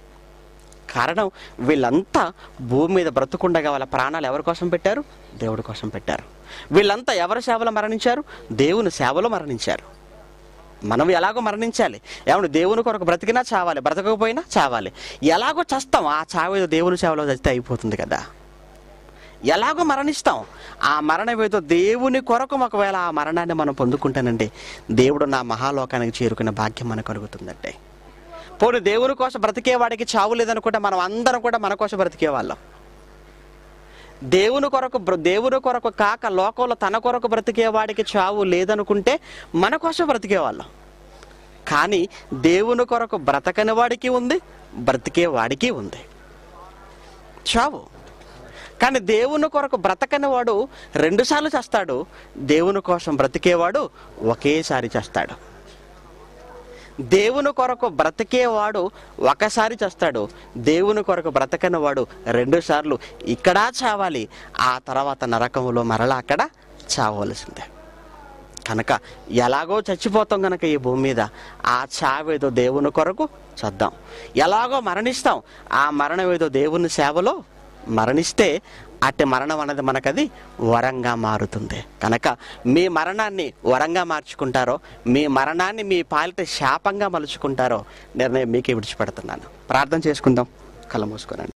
కారణం వీళ్ళంతా భూమి మీద బ్రతుకుండగా వాళ్ళ ప్రాణాలు ఎవరి కోసం పెట్టారు దేవుడి కోసం పెట్టారు వీళ్ళంతా ఎవరి సేవలో మరణించారు దేవుని సేవలో మరణించారు మనం ఎలాగో మరణించాలి ఏమన్నా దేవుని కొరకు బ్రతికినా చావాలి బ్రతకకపోయినా చావాలి ఎలాగో చస్తాం ఆ చావు ఏదో దేవుని సేవలో చస్తే అయిపోతుంది కదా ఎలాగో మరణిస్తాం ఆ మరణం ఏదో దేవుని కొరకు ఒకవేళ ఆ మరణాన్ని మనం పొందుకుంటానండి దేవుడు నా మహాలోకానికి చేరుకునే భాగ్యం మనకు కలుగుతుందండి పోనీ దేవుని కోసం బ్రతికేవాడికి చావు లేదనుకుంటే మనం అందరం కూడా మన కోసం బ్రతికేవాళ్ళం దేవుని కొరకు బ్ర- దేవుని కొరకు కాక లోకంలో తన కొరకు బ్రతికేవాడికి చావు లేదనుకుంటే మన కోసం బ్రతికేవాళ్ళం కానీ దేవుని కొరకు బ్రతకని వాడికి ఉంది బ్రతికేవాడికి ఉంది చావు కానీ దేవుని కొరకు బ్రతకని వాడు రెండుసార్లు చేస్తాడు దేవుని కోసం బ్రతికేవాడు ఒకేసారి చేస్తాడు దేవుని కొరకు బ్రతికేవాడు ఒకసారి చేస్తాడు దేవుని కొరకు బ్రతకని వాడు రెండు సార్లు ఇక్కడా చావాలి ఆ తర్వాత నరకములో మరలా అక్కడ చావవలసిందే కనుక ఎలాగో చచ్చిపోతాం కనుక ఈ భూమి మీద ఆ చావేదో దేవుని కొరకు చద్దాం ఎలాగో మరణిస్తాం ఆ మరణం ఏదో దేవుని సేవలో మరణిస్తే అట్టి మరణం అనేది మనకది వరంగా మారుతుంది కనుక మీ మరణాన్ని వరంగా మార్చుకుంటారో మీ మరణాన్ని మీ పాలిట శాపంగా మలుచుకుంటారో నిర్ణయం మీకే విడిచిపెడుతున్నాను ప్రార్థన చేసుకుందాం కళ్ళ మూసుకోనండి